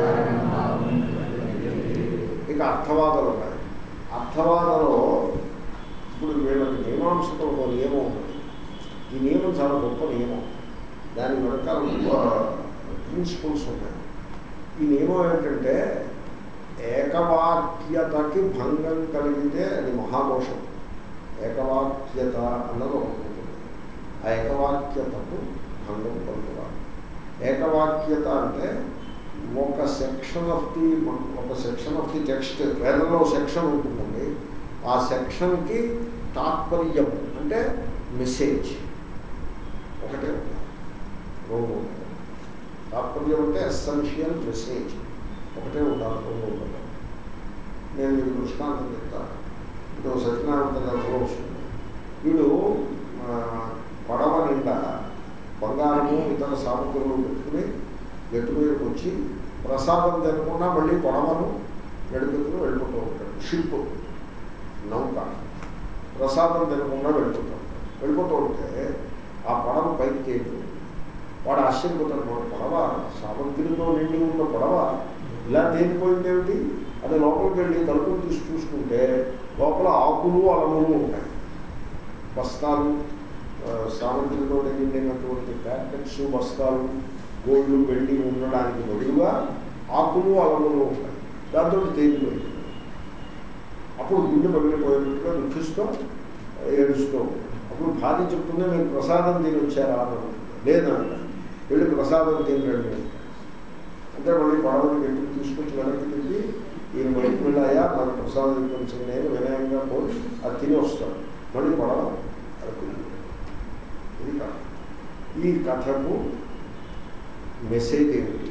ఇక అర్థవాదాలు ఉన్నాయి అర్థవాదంలో ఇప్పుడు వీళ్ళకి మీమాంసకులు ఒక నియమం ఉంది ఈ నియమం చాలా గొప్ప నియమం దాని వెనకాల గొప్ప ప్రిన్సిపల్స్ ఉన్నాయి ఈ నియమం ఏంటంటే ఏకవాక్యతకి భంగం కలిగితే అది మహాదోషం ఏకవాక్యత అన్నది ఒకటి ఉంటుంది ఆ ఏకవాక్యతకు భంగం కలుగుతారు ఏకవాక్యత అంటే ఒక సెక్షన్ ఆఫ్ ది ఒక సెక్షన్ ఆఫ్ ది టెక్స్ట్ వేదంలో సెక్షన్ ఉంటుందండి ఆ సెక్షన్కి తాత్పర్యం అంటే మెసేజ్ ఒకటే ఉంటుంది రెండు ఉంటుంది తాత్పర్యం అంటే ఎసెన్షియల్ మెసేజ్ ఒకటే ఉండాలి రెండు ఉండాలి నేను మీకు దృష్టాంతం చెప్తాను ఇప్పుడు సత్యనారాయణ గారిలో వస్తుంది వీడు ఆ, పడవ నిండా బంగారము ఇతర సామగ్రులు పెట్టుకుని గట్టు మీదకి వచ్చి ప్రసాదం తినకుండా మళ్ళీ పడవను నడుపుకుని వెళ్ళిపోతూ ఉంటాడు షిప్ నౌక ప్రసాదం తినకుండా వెళ్ళిపోతాడు వెళ్ళిపోతూ ఉంటే ఆ పడవ పైకి తేలి వాడు ఆశ్చర్యపోతాడు మన పడవ సామగ్రితో నిండి ఉన్న పడవ ఇలా తేలిపోయింది ఏమిటి అది లోపలికి వెళ్ళి తలుపులు తీసి చూసుకుంటే లోపల ఆకులు అలములు ఉంటాయి బస్తాలు ఆ, సామగ్రితో నిండినటువంటి ప్యాకెట్స్ బస్తాలు గోల్డ్ వెండి ఉండడానికి బదులుగా ఆకులు అలములు ఉంటాయి దాంతో తేలిపోయింది అప్పుడు గుండె పగిలిపోయినట్టుగా దుఃఖిస్తూ ఏడుస్తూ అప్పుడు భార్య చెప్తుందే మీరు ప్రసాదం తిని వచ్చారా అని అడుగుతుంది. లేదంట వెళ్ళి ప్రసాదం తినరండి అంటే మళ్ళీ పడవని గట్టికి తీసుకొచ్చి వెనక్కి తిరిగి ఈయన బయటకు వెళ్ళాయా నాకు ప్రసాదం ఇప్పించండి నేను వినయంగా పోయి అది తిని వస్తాడు మళ్ళీ గొడవ అరకు ఇది కథ ఈ కథకు మెసేజ్ ఏమిటి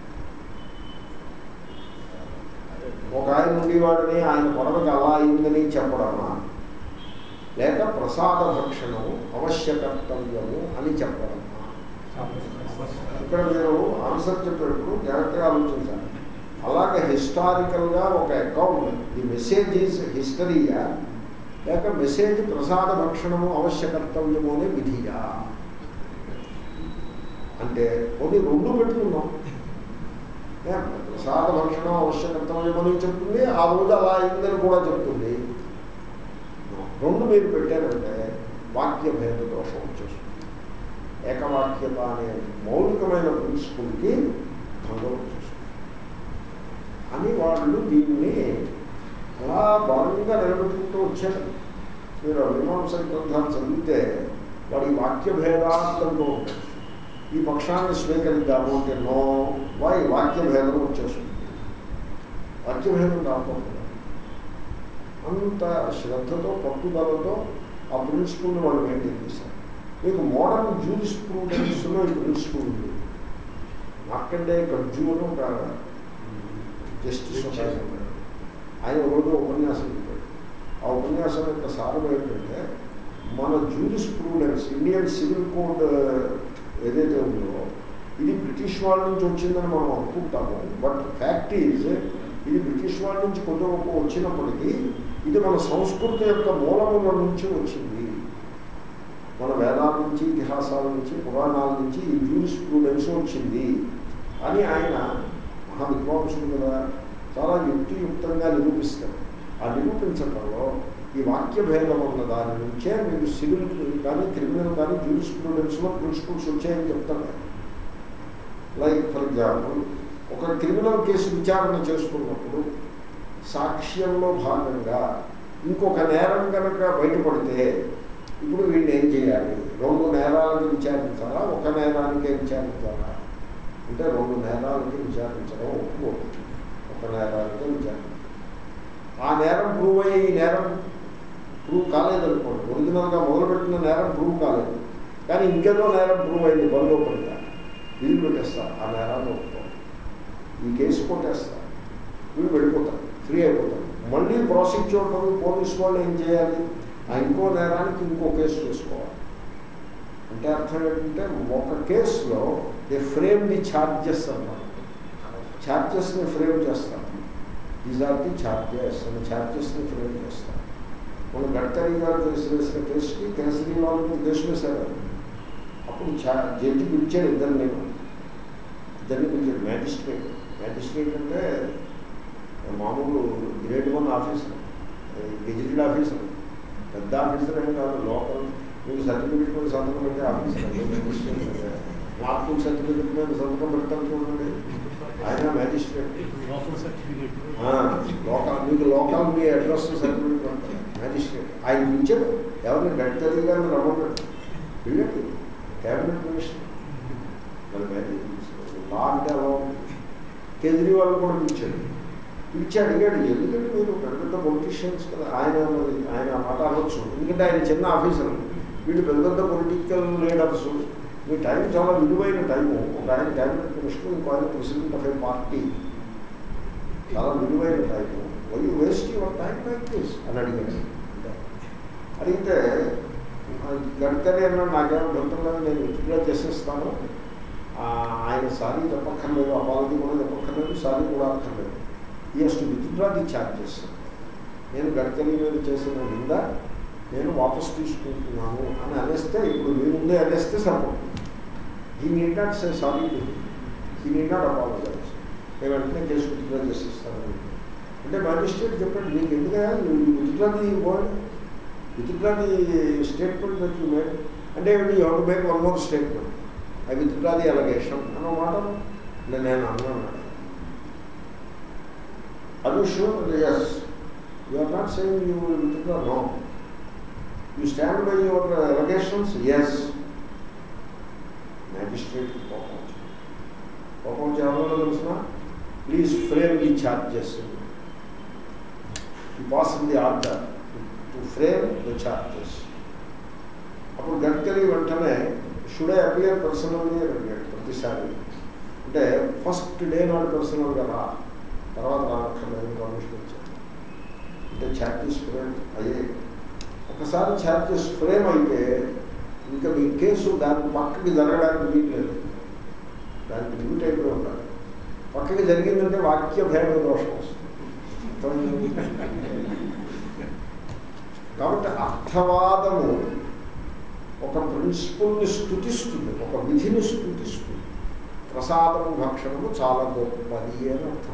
ఒక ఆయన ఉండేవాడని ఆయన కొడవకి అలా అయిందని చెప్పడమా లేక ప్రసాద భక్షణము అవశ్య కర్తవ్యము అని చెప్పడమా ఇక్కడ మీరు ఆన్సర్ చెప్పేటప్పుడు జాగ్రత్తగా ఆలోచించాలి అలాగే హిస్టారికల్గా ఒక అకౌంట్ ది మెసేజ్ ఈజ్ హిస్టరీయా లేక మెసేజ్ ప్రసాద భక్షణము అవశ్య కర్తవ్యము అనే విధియా అంటే కొన్ని రెండు పెట్టుకున్నాం ఏ, ప్రసాద భక్షణం అవశ్య కర్తవ్యం అని చెప్తుంది ఆ రోజు అలా అయిందని కూడా చెప్తుంది రెండు మీరు పెట్టారంటే వాక్య భేద దోషం వచ్చేస్తుంది ఏకవాక్యత అనే మౌలికమైన ప్రిన్సిపుల్కి భంగం వచ్చేస్తుంది అని వాళ్ళు దీన్ని అలా బలంగా నిలబెట్టుకుంటూ వచ్చారు మీరు మీమాంస గ్రంథాలు చదివితే వాడి వాక్య భేదాంతంలో ఉంటాయి ఈ పక్షాన్ని స్వీకరిద్దాము అంటే నో వై వాక్య భేదం వచ్చేస్తుంది వాక్య భేదం రాకుండా అంత శ్రద్ధతో పట్టుదలతో ఆ ప్రిన్సిపల్ని వాళ్ళు మెయింటైన్ చేశారు మీకు మోడర్న్ జూరిస్ ప్రూడెన్స్లో ఈ ప్రిన్సిపల్ ఉంది మార్కండే గడ్జు అని ఒక జస్టిస్ ఒక ఆయన ఉన్నాడు. ఆయన ఒక రోజు ఉపన్యాసం చెప్పాడు ఆ ఉపన్యాసం యొక్క సారం ఏంటంటే మన jurisprudence Indian civil code ఏదైతే ఉందో ఇది బ్రిటిష్ వాళ్ళ నుంచి వచ్చిందని మనం అనుకుంటాము బట్ ఫ్యాక్ట్ ఈజ్ ఇది బ్రిటిష్ వాళ్ళ నుంచి కొంత గొప్ప వచ్చినప్పటికీ ఇది మన సంస్కృతి యొక్క మూలముల నుంచి వచ్చింది మన వేదాల నుంచి ఇతిహాసాల నుంచి పురాణాల నుంచి ఈ జూరిస్ ప్రూడెన్స్ వచ్చింది అని ఆయన మహా విద్వాంసుడు కదా చాలా యుక్తియుక్తంగా నిరూపిస్తారు ఆ నిరూపించడంలో ఈ వాక్య భేదం ఉన్న దాని నుంచే మీరు సివిల్ కానీ క్రిమినల్ కానీ జూరిస్ ప్రూడెన్స్లో ప్రిన్సిపల్స్ వచ్చాయని చెప్తాను లైక్ ఫర్ ఎగ్జాంపుల్ ఒక క్రిమినల్ కేసు విచారణ చేస్తున్నప్పుడు సాక్ష్యంలో భాగంగా ఇంకొక నేరం కనుక బయటపడితే ఇప్పుడు వీడిని ఏం చేయాలి రెండు నేరాలను విచారించాలా ఒక నేరానికే విచారించాలా అంటే రెండు నేరాలకి విచారించడం ఒప్పుకోదు ఒక నేరానికే విచారించాలి ఆ నేరం ప్రూవ్ అయ్యి ఈ నేరం ప్రూవ్ కాలేదనుకోండి ఒరిజినల్గా మొదలుపెట్టిన నేరం ప్రూవ్ కాలేదు కానీ ఇంకేదో నేరం ప్రూవ్ అయింది బందోపడిగా వీళ్ళు పెట్టేస్తారు ఆ నేరాన్ని ఒప్పుకోండి ఈ కేసు కొట్టేస్తారు వీళ్ళు వెళ్ళిపోతారు ఫ్రీ అయిపోతారు మళ్ళీ ప్రాసిక్యూటర్ పోలీసు వాళ్ళు ఏం చేయాలి ఆ ఇంకో నేరానికి ఇంకో కేసు వేసుకోవాలి అంటే అర్థం ఏంటంటే ఒక కేసులో దే ఫ్రేమ్ ది ఛార్జెస్ అన్నారు ఛార్జెస్ని ఫ్రేమ్ చేస్తారు దీస్ ఆర్ ది ఛార్జెస్ అని ఛార్జెస్ని ఫ్రేమ్ చేస్తారు మన గడ్కరీ గారు కేసు వేసిన కేసుకి కేసరీవాల్ కేసు వేశారు అప్పుడు ఛా జడ్జి పిలిచాడు ఇద్దరు నేను ఇద్దరిని పిలిచాడు మ్యాజిస్ట్రేట్ మ్యాజిస్ట్రేట్ అంటే మామూలు grade one officer gazetted officer పెద్ద ఆఫీసర్ ఏం కాదు లోకల్ మీకు సర్టిఫికెట్ మీద సంతకం పెట్టే ఆఫీసర్ నాకు సర్టిఫికెట్ మీద సంతకం పెడతాను చూడండి ఆయన మ్యాజిస్ట్రేట్ లోకల్ మీకు లోకల్ మీ అడ్రస్ సర్టిఫికెట్ పెడతారు మ్యాజిస్ట్రేట్ ఆయన పిలిచాడు ఎవరిని గడ్కరీ గారిని రమ్మన్నాడు వెళ్ళండి క్యాబినెట్ మినిస్టర్ మరి మ్యాజిస్ట్రేట్ లా అంటే అలా ఉంది. కేజ్రీవాల్ కూడా పిలిచాడు పిలిచి అడిగాడు ఎందుకంటే మీరు పెద్ద పెద్ద పొలిటీషియన్స్ కదా ఆయన మరి ఆయన ఆ మాట అనొచ్చు ఎందుకంటే ఆయన చిన్న ఆఫీసర్ వీళ్ళు పెద్ద పెద్ద పొలిటికల్ లీడర్స్ మీ టైం చాలా విలువైన టైము ఒక ఆయన క్యాబినెట్ మినిస్టర్ ఇంకో ఆయన ప్రెసిడెంట్ ఆఫ్ ఏ పార్టీ చాలా విలువైన time why waste your time like this అని అడిగాడు అడిగితే ఆ గడ్కరీ అన్నాడు నాకేం దొరకలేదు నేను విత్డ్రా చేసేస్తాను ఆ, ఆయన సారీ చెప్పక్కర్లేదు అపాలజీ కూడా చెప్పక్కర్లేదు సారీ కూడా అక్కర్లేదు ఈ టు విత్డ్రా ది ఛార్జెస్ నేను గడ్కరీ మీద చేసిన నింద నేను వాపస్ తీసుకుంటున్నాను అని అనేస్తే ఇప్పుడు మీ ముందే అనేస్తే సరిపోతుంది ఈ నీడ్ నాట్ సే సారీ ఈ నీడ్ నాట్ అపాలజైజ్ నేను వెంటనే కేసు విత్డ్రా చేసిస్తాను అంటే మ్యాజిస్ట్రేట్ చెప్పాడు నీకు ఎందుకంటే withdraw the word withdraw the statement that you made అంటే you have to make one more statement I withdraw the allegation అన్న మాట నేను నేను అన్నాను Are you sure? Yes. You are not saying you will withdraw? No. You stand by your uh, allegations? Yes. Magistrate కోపం వచ్చింది. కోపం వచ్చి ఎవరో తెలిసిన ప్లీజ్ ఫ్రేమ్ ది ఛార్జెస్ ఈ pass the order to frame the charges అప్పుడు గడ్కరీ వెంటనే షుడే appear personally అని అడిగాడు ప్రతిసారి అంటే ఫస్ట్ డే నాడు పర్సనల్గా రా తర్వాత రానక్కర్లేదు పర్మిషన్ ఇచ్చాడు అంటే ఛార్జెస్ ఫ్రేమ్ అయ్యే ఒకసారి ఛార్జెస్ ఫ్రేమ్ అయితే ఇంకా మీ కేసు దాని పక్కకి జరగడానికి వీల్లేదు దానికి లిమిట్ అయిపోయి ఉండాలి పక్కకి జరిగిందంటే వాక్య భేద దోషం వస్తుంది కాబట్టి అర్థవాదము ఒక ప్రిన్సిపల్ని స్థుతిస్తుంది ఒక విధిని స్థుతిస్తుంది ప్రసాదము భక్షణము చాలా గొప్పది అని అర్థం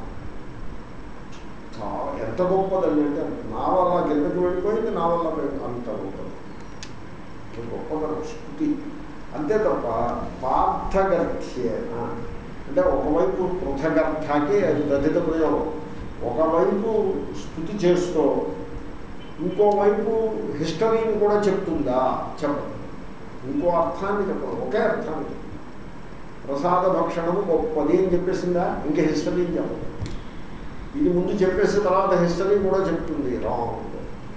చాలా ఎంత గొప్పదండి అంటే నా వల్ల కిందకి వెళ్ళిపోయింది నా వల్ల పైకి అంత గొప్పది ఇది గొప్పదనం స్థుతి అంతే తప్ప పార్థగర్థ్యేన అంటే ఒకవైపు పృథగర్థాకి అది దళిత ప్రయోగం ఒకవైపు స్థుతి చేస్తూ ఇంకోవైపు హిస్టరీని కూడా చెప్తుందా చెప్పదు ఇంకో అర్థాన్ని చెప్పదు ఒకే అర్థాన్ని చెప్తుంది ప్రసాద భక్షణము గొప్పది అని చెప్పేసిందా ఇంకా హిస్టరీ చెప్పదు ఇది ముందు చెప్పేసిన తర్వాత హిస్టరీ కూడా చెప్తుంది రాంగ్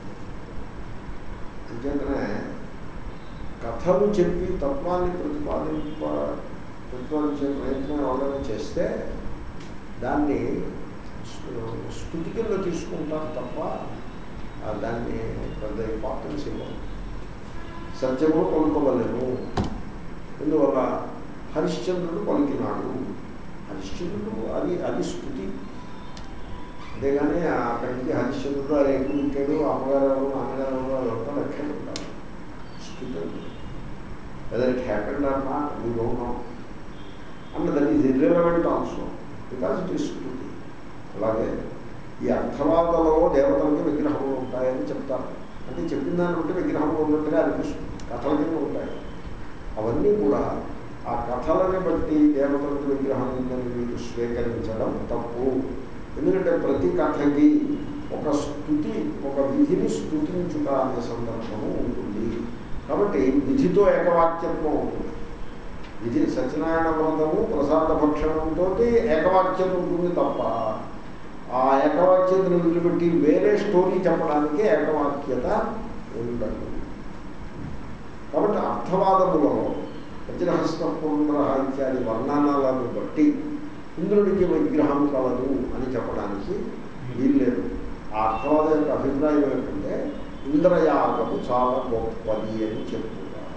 అంచేతనే కథలు చెప్పి తత్వాన్ని ప్రతిపాదింప ప్రతిపాదించే ప్రయత్నం ఎవరైనా చేస్తే దాన్ని స్తు- స్థుతి కింద తీసుకుంటారు తప్ప ఆ దాన్ని పెద్ద ఇంపార్టెన్స్ ఇవ్వరు సత్యము పలుకోవలేము ఎందువల్ల హరిశ్చంద్రుడు పలికినాడు హరిశ్చంద్రుడు అది అది స్థుతి అంతేగాని అక్కడి నుంచి హరిశ్చంద్రుడు అది ఎక్కువ ఉంటాడు అమ్మగారు అమ్మగారు అదంతా లక్ష్యం ఉంటారు స్థుతి whether it happened or not we don't know and that is irrelevant also because it is స్థుతి అలాగే ఈ అర్థవాదలో దేవతలకి విగ్రహములు ఉంటాయని చెప్తారు అంటే చెప్పిన దాన్ని బట్టి విగ్రహములు ఉన్నట్టుగా అనిపిస్తుంది కథల కింద ఉంటాయి అవన్నీ కూడా ఆ కథలని బట్టి దేవతలకు విగ్రహం ఉందని మీరు స్వీకరించడం తప్పు ఎందుకంటే ప్రతి కథకి ఒక స్థుతి ఒక విధిని స్థుతించుట అనే సందర్భము ఉంటుంది కాబట్టి విధితో ఏకవాక్యత్వం ఉంటుంది విధి సత్యనారాయణ వ్రతము ప్రసాద భక్షణంతో ఏకవాక్యం ఉంటుంది తప్ప ఆ ఏకవాక్యతను వదిలిపెట్టి వేరే స్టోరీ చెప్పడానికి ఏకవాక్యత ఉండదు కాబట్టి అర్థవాదములో వజ్రహస్త పుండ్ర ఇత్యాది వర్ణనాలను బట్టి ఇంద్రుడికి విగ్రహం కలదు అని చెప్పడానికి వీల్లేదు ఆ అర్థవాద యొక్క అభిప్రాయం ఏంటంటే ఇంద్రయాగము చాలా గొప్పది అని చెప్తున్నారు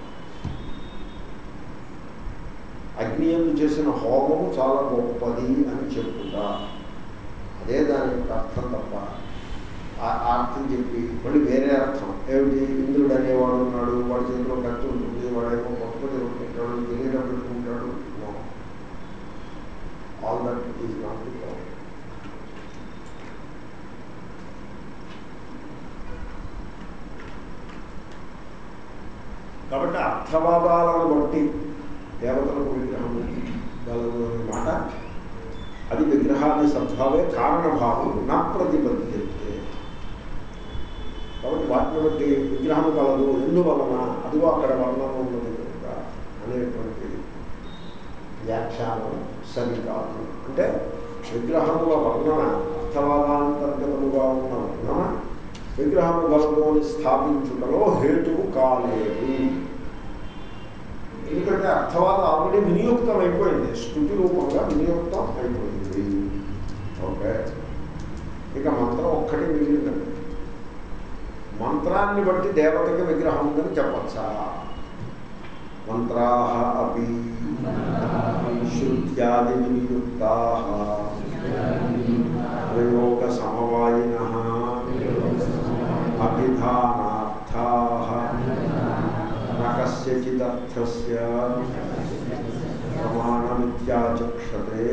అగ్ని ఎందు చేసిన హోమము చాలా గొప్పది అని చెప్పుగా అదే దాని యొక్క అర్థం తప్ప ఆ ఆ అర్థం చెప్పి మళ్ళీ వేరే అర్థం ఏమిటి ఇంద్రుడు అనేవాడు ఉన్నాడు వాడి చేతిలో కత్తి ఉంటుంది వాడేమో పట్టుకొని పెట్టుకుంటాడు కిరీటం పెట్టుకుంటాడు all that is not the problem కాబట్టి అర్థవాదాలను బట్టి దేవతలకు విగ్రహం గలదు అనే మాట అది విగ్రహాన్ని సద్భావే కారణభావం నా ప్రతిపద్యతే కాబట్టి వాటిని బట్టి విగ్రహం కలదు ఎందువలన అదిగో అక్కడ వర్ణన ఉన్నది కనుక అనేటువంటి వ్యాఖ్యానం సరికాదు అంటే విగ్రహముల వర్ణన అర్థవాదాంతర్గతముగా ఉన్న వర్ణన విగ్రహము గలదు అని స్థాపించుటలో హేతువు కాలేదు ఎందుకంటే అర్థవాదం ఆల్రెడీ వినియోక్తం అయిపోయింది స్థుతి రూపంగా వినియోక్తం అయిపోయింది ఓకే ఇక మంత్రం ఒక్కటి మిగిలిందండి మంత్రాన్ని బట్టి దేవతకి విగ్రహం ఉందని చెప్పచ్చా మంత్రా అపి శృత్యాది వినియుక్తా ప్రయోగ సమవాయిన అభిధానార్థా నకస్యచిదర్థస్య ప్రమాణమిత్యాచక్షతే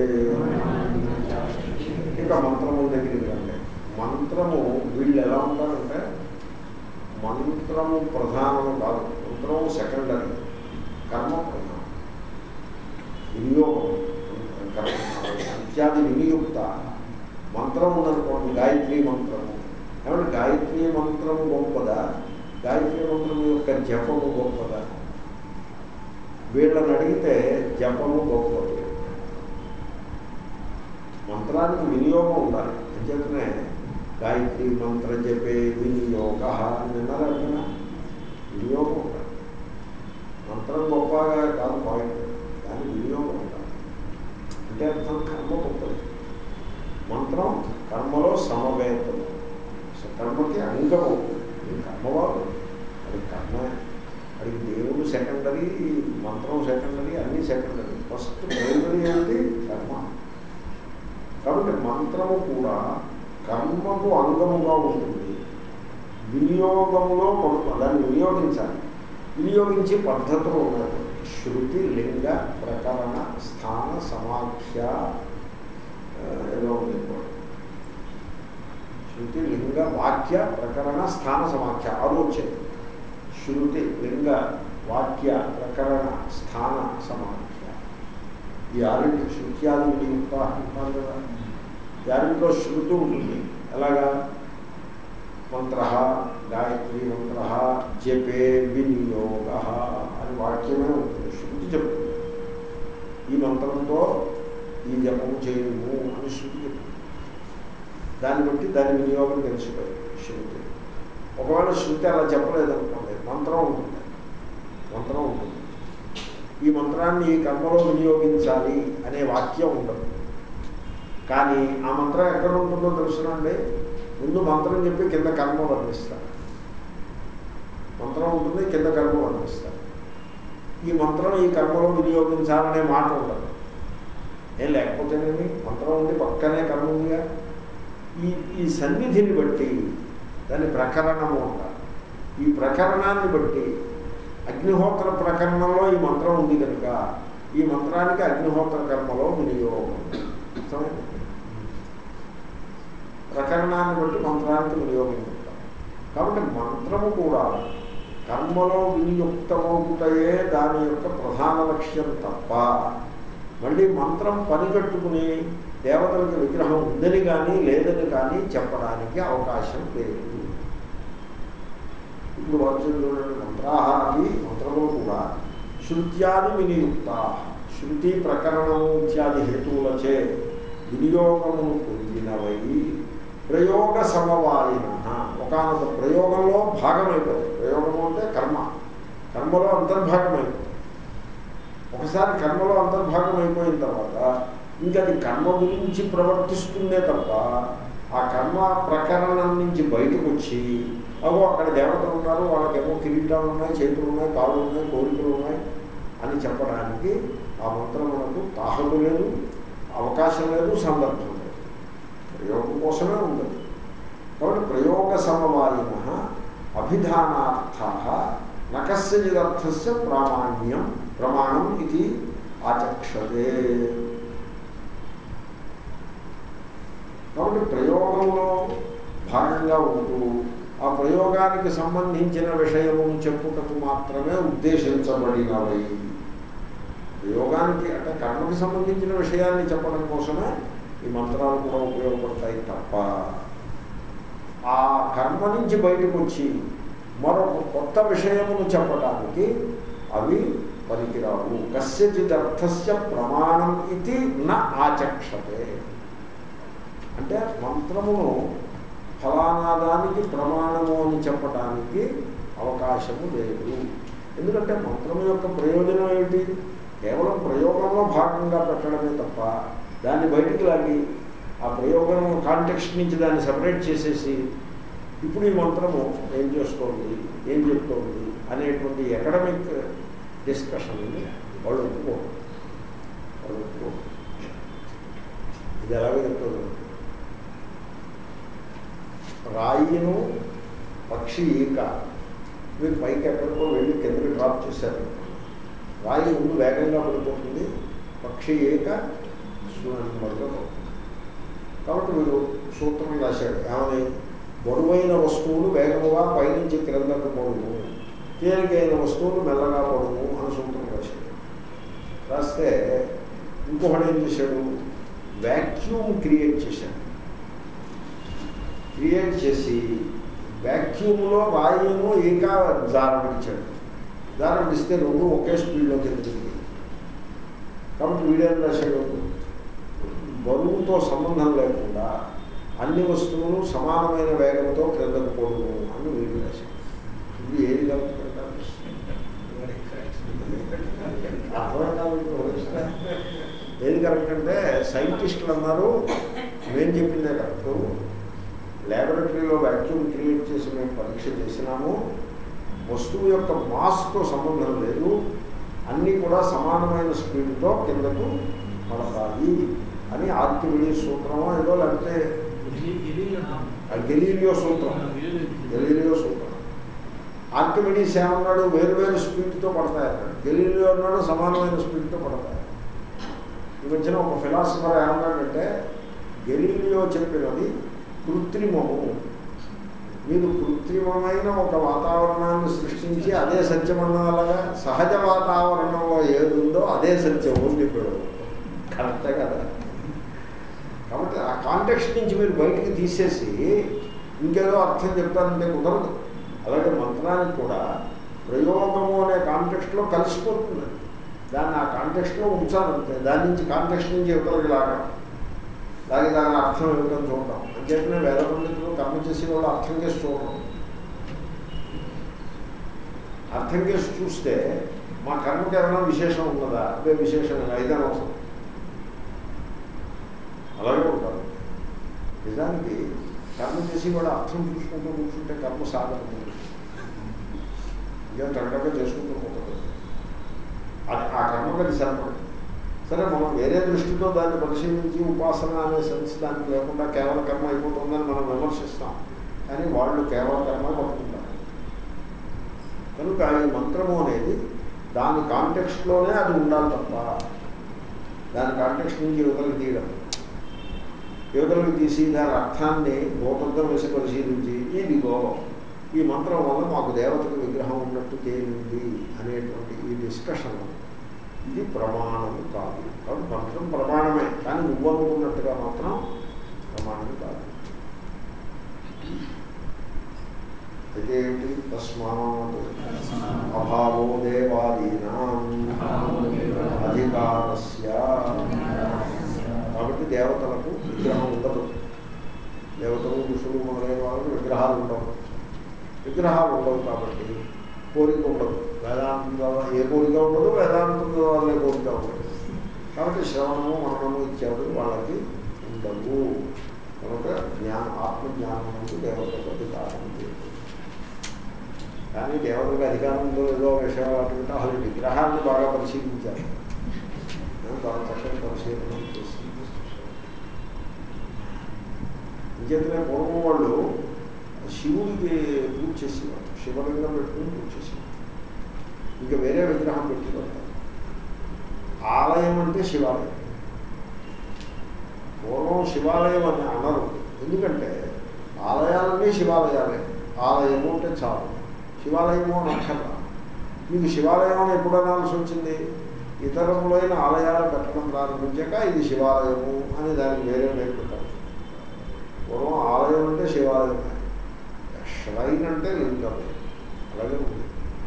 ఇంకా మంత్రముల దగ్గరికి రండి మంత్రము వీళ్ళు ఎలా ఉంటారంటే మంత్రము ప్రధానము కాదు మంత్రము సెకండరీ కర్మ ప్రధానం వినియోగం కర్మ ఇత్యాది వినియుక్త మంత్రం ఉందనుకోండి గాయత్రి మంత్రము ఏమంటే గాయత్రి మంత్రము గొప్పదా గాయత్రి మంత్రము యొక్క జపము గొప్పదా వీళ్ళని అడిగితే జపము గొప్పది మంత్రానికి వినియోగం ఉండాలి అంచేతనే గాయత్రి మంత్ర జపే వినియోగ అని విన్నారా ఎప్పుడైనా? వినియోగం ఉండాలి మంత్రం గొప్పగా కాదు పాయింట్ దాని వినియోగం ఉండాలి అంటే అర్థం కర్మ గొప్పది మంత్రం కర్మలో సమవేతం కర్మకి అంగం అవుతుంది ఇది కర్మవాడు అది కర్మ అది దేవుడు సెకండరీ మంత్రం సెకండరీ అన్నీ సెకండరీ ఫస్ట్ ప్రైమరీ అంటే కర్మ కాబట్టి మంత్రము కూడా కర్మకు అంగముగా ఉంటుంది వినియోగంలో పడుతుంది దాన్ని వినియోగించాలి వినియోగించే పద్ధతులు ఉన్నాయి శృతి లింగ ప్రకరణ స్థాన సమాఖ్య ఆ, ఏదో ఉంది ఇంకోటి. శృతి లింగ వాక్య ప్రకరణ స్థాన సమాఖ్య ఆరు వచ్చాయి శృతి లింగ వాక్య ప్రకరణ స్థాన సమాఖ్య ఈ ఆరింటి శృత్యాది వినియుక్త అంటారు కదా దానిలో శృతి ఉంటుంది ఎలాగా మంత్ర గాయత్రి మంత్ర జపే వినియోగ అని వాక్యమే ఉంటుంది శృతి చెప్తుంది ఈ మంత్రంతో ఈ జపము చేయము అని శృతి చెప్తుంది దాన్ని బట్టి దాని వినియోగం తెలిసిపోయింది శృతి ఒకవేళ శృతి అలా చెప్పలేదు అనుకోండి మంత్రం ఉంటుంది మంత్రం ఉంటుంది ఈ మంత్రాన్ని ఈ కర్మలో వినియోగించాలి అనే వాక్యం ఉండదు కానీ ఆ మంత్రం ఎక్కడ ఉంటుందో తెలుసునండి ముందు మంత్రం చెప్పి కింద కర్మ వర్ణిస్తారు మంత్రం ఉంటుంది కింద కర్మ వర్ణిస్తారు ఈ మంత్రం ఈ కర్మలో వినియోగించాలనే మాట ఉండదు ఏం లేకపోతేనేమి మంత్రం ఉంది పక్కనే కర్మ ఉందిగా ఈ ఈ సన్నిధిని బట్టి దాని ప్రకరణము అంటారు ఈ ప్రకరణాన్ని బట్టి అగ్నిహోత్ర ప్రకరణంలో ఈ మంత్రం ఉంది కనుక ఈ మంత్రానికి అగ్నిహోత్ర కర్మలో వినియోగం అర్థమైంది ప్రకరణాన్ని బట్టి మంత్రానికి వినియోగించుకుంటాం కాబట్టి మంత్రము కూడా కర్మలో వినియుక్తమవుతాయే దాని యొక్క ప్రధాన లక్ష్యం తప్ప మళ్ళీ మంత్రం పనిగట్టుకుని దేవతలకు విగ్రహం ఉందని కానీ లేదని కానీ చెప్పడానికి అవకాశం లేదు ఇప్పుడు వచ్చి చూడండి మంత్రాహారాది మంత్రములు కూడా శృత్యాది వినియుక్త శృతి ప్రకరణము ఇత్యాది హేతువులచే వినియోగమును పొందినవై ప్రయోగ సమవాయిన ఒకనొక ప్రయోగంలో భాగమైపోతుంది ప్రయోగము అంటే కర్మ కర్మలో అంతర్భాగమైపోతుంది ఒకసారి కర్మలో అంతర్భాగం అయిపోయిన తర్వాత ఇంకా అది కర్మ గురించి ప్రవర్తిస్తుందే తప్ప ఆ కర్మ ప్రకరణం నుంచి బయటకు వచ్చి అగో అక్కడ దేవతలు ఉన్నారు వాళ్ళకేమో కిరీటాలు ఉన్నాయి చేతులు ఉన్నాయి కాళ్ళు ఉన్నాయి కోరికలు ఉన్నాయి అని చెప్పడానికి ఆ మంత్రం మనకు తాహలు లేదు అవకాశం లేదు సందర్భం లేదు ప్రయోగం కోసమే ఉండదు కాబట్టి ప్రయోగ సమవాయిన అభిధానార్థ నకస్యర్థస్య ప్రామాణ్యం ప్రమాణం ఇది ఆచక్షతే కాబట్టి ప్రయోగంలో భాగంగా ఉంటూ ఆ ప్రయోగానికి సంబంధించిన విషయము చెప్పుటకు మాత్రమే ఉద్దేశించబడినవి ప్రయోగానికి అంటే కర్మకి సంబంధించిన విషయాన్ని చెప్పడం కోసమే ఈ మంత్రాలు కూడా ఉపయోగపడతాయి తప్ప ఆ కర్మ నుంచి బయటకు వచ్చి మరొక కొత్త విషయమును చెప్పడానికి అవి పనికిరావు కస్యచిత్ అర్థస్య ప్రమాణం ఇది నా ఆచక్షతే అంటే మంత్రమును ఫలానా దానికి ప్రమాణము అని చెప్పడానికి అవకాశము లేదు ఎందుకంటే మంత్రము యొక్క ప్రయోజనం ఏమిటి కేవలం ప్రయోగంలో భాగంగా పెట్టడమే తప్ప దాన్ని బయటికి లాగి ఆ ప్రయోగం కాంటెక్స్ట్ నుంచి దాన్ని సపరేట్ చేసేసి ఇప్పుడు ఈ మంత్రము ఏం చేస్తోంది ఏం చెప్తోంది అనేటువంటి ఎకడమిక్ డిస్కషన్ని వాళ్ళు ఒప్పుకోరు వాళ్ళు ఒప్పుకోరు ఇది ఎలాగో చెప్తుంది రాయిను పక్షి ఈక మీరు పైకి ఎక్కడికో వెళ్ళి కిందకి డ్రాప్ చేశారు రాయి ముందు వేగంగా పడిపోతుంది పక్షి ఈక నెమ్మదిగా పోతుంది కాబట్టి వీడు సూత్రం రాశాడు ఏమని బరువైన వస్తువులు వేగముగా పైనుంచి క్రిందకు పడును తేలికైన వస్తువులు మెల్లగా పడును అని సూత్రం రాశాడు రాస్తే ఇంకొకటి ఏం చేశాడు వ్యాక్యూమ్ క్రియేట్ చేశాడు క్రియేట్ చేసి వ్యాక్యూమ్లో రాయిను ఇంకా జారబించాడు జారబిస్తే రెండు ఒకే స్పీడ్లో కిందకి కాబట్టి వీడేం రాశాడు బరువుతో సంబంధం లేకుండా అన్ని వస్తువులు సమానమైన వేగంతో క్రిందకు పోదును అని వీళ్ళు రాశారు ఇది ఏది కలుగుతుంది అర్థం కాదు ఇప్పుడు. ఏది కరెక్ట్ అంటే సైంటిస్టులు అన్నారు మేము చెప్పిందే కరెక్ట్ ల్యాబొరేటరీలో వ్యాక్యూమ్ క్రియేట్ చేసి మేము పరీక్ష చేసినాము వస్తువు యొక్క మాస్తో సంబంధం లేదు అన్నీ కూడా సమానమైన స్పీడ్తో కిందకు పడతాయి అని ఆర్కిమిడీస్ సూత్రమో ఏదో లేకపోతే ఆ గెలీలియో సూత్రం గెలీలియో సూత్రం ఆర్కిమిడీస్ ఏమన్నాడు వేరు వేరు స్పీడ్తో పడతాయి అన్నాడు గెలీలియో అన్నాడు సమానమైన స్పీడ్తో పడతాయి ఈ మధ్యన ఒక ఫిలాసఫర్ ఏమన్నాడంటే గెలీలియో చెప్పినది కృత్రిమము మీరు కృత్రిమమైన ఒక వాతావరణాన్ని సృష్టించి అదే సత్యమన్నలాగా సహజ వాతావరణంలో ఏది ఉందో అదే సత్యం ఉంది ఇప్పుడు కరెక్టే కదా కాబట్టి ఆ కాంటెక్స్ట్ నుంచి మీరు బయటికి తీసేసి ఇంకేదో అర్థం చెప్తారంటే కుదరదు అలాగే మంత్రానికి కూడా ప్రయోగము అనే కాంటెక్స్ట్లో కలిసిపోతుంది దాన్ని ఆ కాంటెక్స్ట్లో ఉంచాలంటే దాని నుంచి కాంటెక్స్ట్ నుంచి ఇవతలకి లాగడం లాగే దాని అర్థం ఏమిటని చూడడం అంచేతనే వేద పండితులు కర్మ చేసే వాళ్ళు అర్థం చేసి చూడడం అర్థం చేసి చూస్తే మా కర్మకి ఏమైనా విశేషం ఉన్నదా అదే విశేషం ఐదన అవసరం అలాగే ఉంటారు నిజానికి కర్మ చేసి కూడా అర్థం చూసుకుంటూ కూర్చుంటే కర్మ సాగదు ఇక టగటగా చేసుకుంటూ పోతుంది అది ఆ కర్మకి అది సరిపడదు సరే మనం వేరే దృష్టితో దాన్ని పరిశీలించి ఉపాసన అనే సెన్స్ దానికి లేకుండా కేవల కర్మ అయిపోతుందని మనం విమర్శిస్తాం కానీ వాళ్ళు కేవల కర్మ పట్టుకుంటారు కనుక ఈ మంత్రము అనేది దాని కాంటెక్స్ట్లోనే అది ఉండాలి తప్ప దాని కాంటెక్స్ట్ నుంచి యువతలకు తీయడం యువతలకు తీసి దాని అర్థాన్ని భూతత్వం వేసి పరిశీలించి ఇదిగో ఈ మంత్రం వల్ల మాకు దేవతకు విగ్రహం ఉన్నట్టు తేలింది అనేటువంటి ఈ డిస్కషన్ ఇది ప్రమాణము కాదు కాబట్టి మంత్రం ప్రమాణమే కానీ నువ్వు అనుకున్నట్టుగా మాత్రం ప్రమాణం కాదు అయితే ఏమిటి తస్మాత్ అభావో దేవాదీనా అధికారస్య కాబట్టి దేవతలకు విగ్రహం ఉండదు దేవతలు ఋషులు మొదలైన వాళ్ళకి విగ్రహాలు ఉండవు విగ్రహాలు ఉండవు కాబట్టి కోరిక ఉండదు వేదాంతం ద్వారా ఏ కోరిక ఉండదు వేదాంతం ద్వారా కోరిక ఉండదు కాబట్టి శ్రవణము మననము ఇత్యాదులు వాళ్ళకి ఉండవు కనుక జ్ఞానం ఆత్మజ్ఞానం నుంచి దేవతలకు అధికారం లేదు కానీ దేవతలకు అధికారం ఉందో లేదో విషయాలు అటువంటి అసలు విగ్రహాన్ని బాగా పరిశీలించారు నేను చాలా చక్కని పరిశీలన చేసి ఇంకేతనే పూర్వం వాళ్ళు శివుడికి పూజ చేసేవారు శివలింగం పెట్టుకుని పూజ చేసేవారు ఇంకా వేరే విగ్రహం పెట్టుకుంటారు ఆలయం అంటే శివాలయం పూర్వం శివాలయం అని అనరు ఎందుకంటే ఆలయాలన్నీ శివాలయాలే ఆలయము అంటే చాలు శివాలయము అని అక్కర్లా మీకు శివాలయం అని ఎప్పుడు అనాల్సి వచ్చింది ఇతరములైన ఆలయాలు కట్టడం ప్రారంభించాక ఇది శివాలయము అని దానికి వేరే పేరు పెట్టారు పూర్వం ఆలయం అంటే శివాలయం శ్రైన్ అంటే లింగం అలాగే ఉంది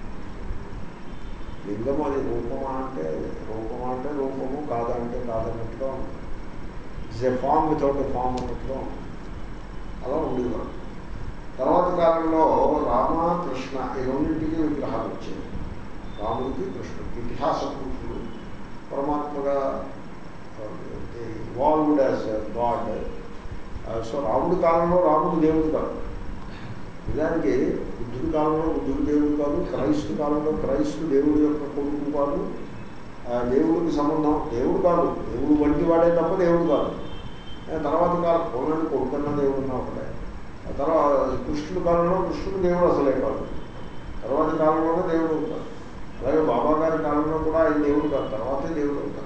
లింగం అది రూపమా అంటే రూపమా అంటే రూపము కాదా అంటే కాదన్నట్టుగా ఉంది it's a form without a form అన్నట్టుగా ఉంది అలా ఉండేవారు తర్వాత కాలంలో రామ కృష్ణ ఈ రెండింటికి విగ్రహాలు వచ్చాయి రాముడికి కృష్ణుడికి ఇతిహాస పురుషుడు పరమాత్మగా ఇవాల్వ్డ్ యాజ్ గాడ్ సో రాముడి కాలంలో రాముడు దేవుడు కాదు నిజానికి బుద్ధుడి కాలంలో బుద్ధుడు దేవుడు కాదు క్రైస్తు కాలంలో క్రైస్తు దేవుడి యొక్క కొడుకు కాదు ఆ దేవుడికి సంబంధం దేవుడు కాదు దేవుడు వంటి వాడే తప్ప దేవుడు కాదు ఆ తర్వాత కాలం పౌరుడు కొడుకున్న దేవుడు ఉన్నా ఒకటే ఆ తర్వాత కృష్ణుడి కాలంలో కృష్ణుడు దేవుడు అసలే కాదు తర్వాత కాలంలోనే దేవుడు ఉంటాడు అలాగే బాబా గారి కాలంలో కూడా ఆయన దేవుడు కాదు తర్వాతే దేవుడు ఉంటాడు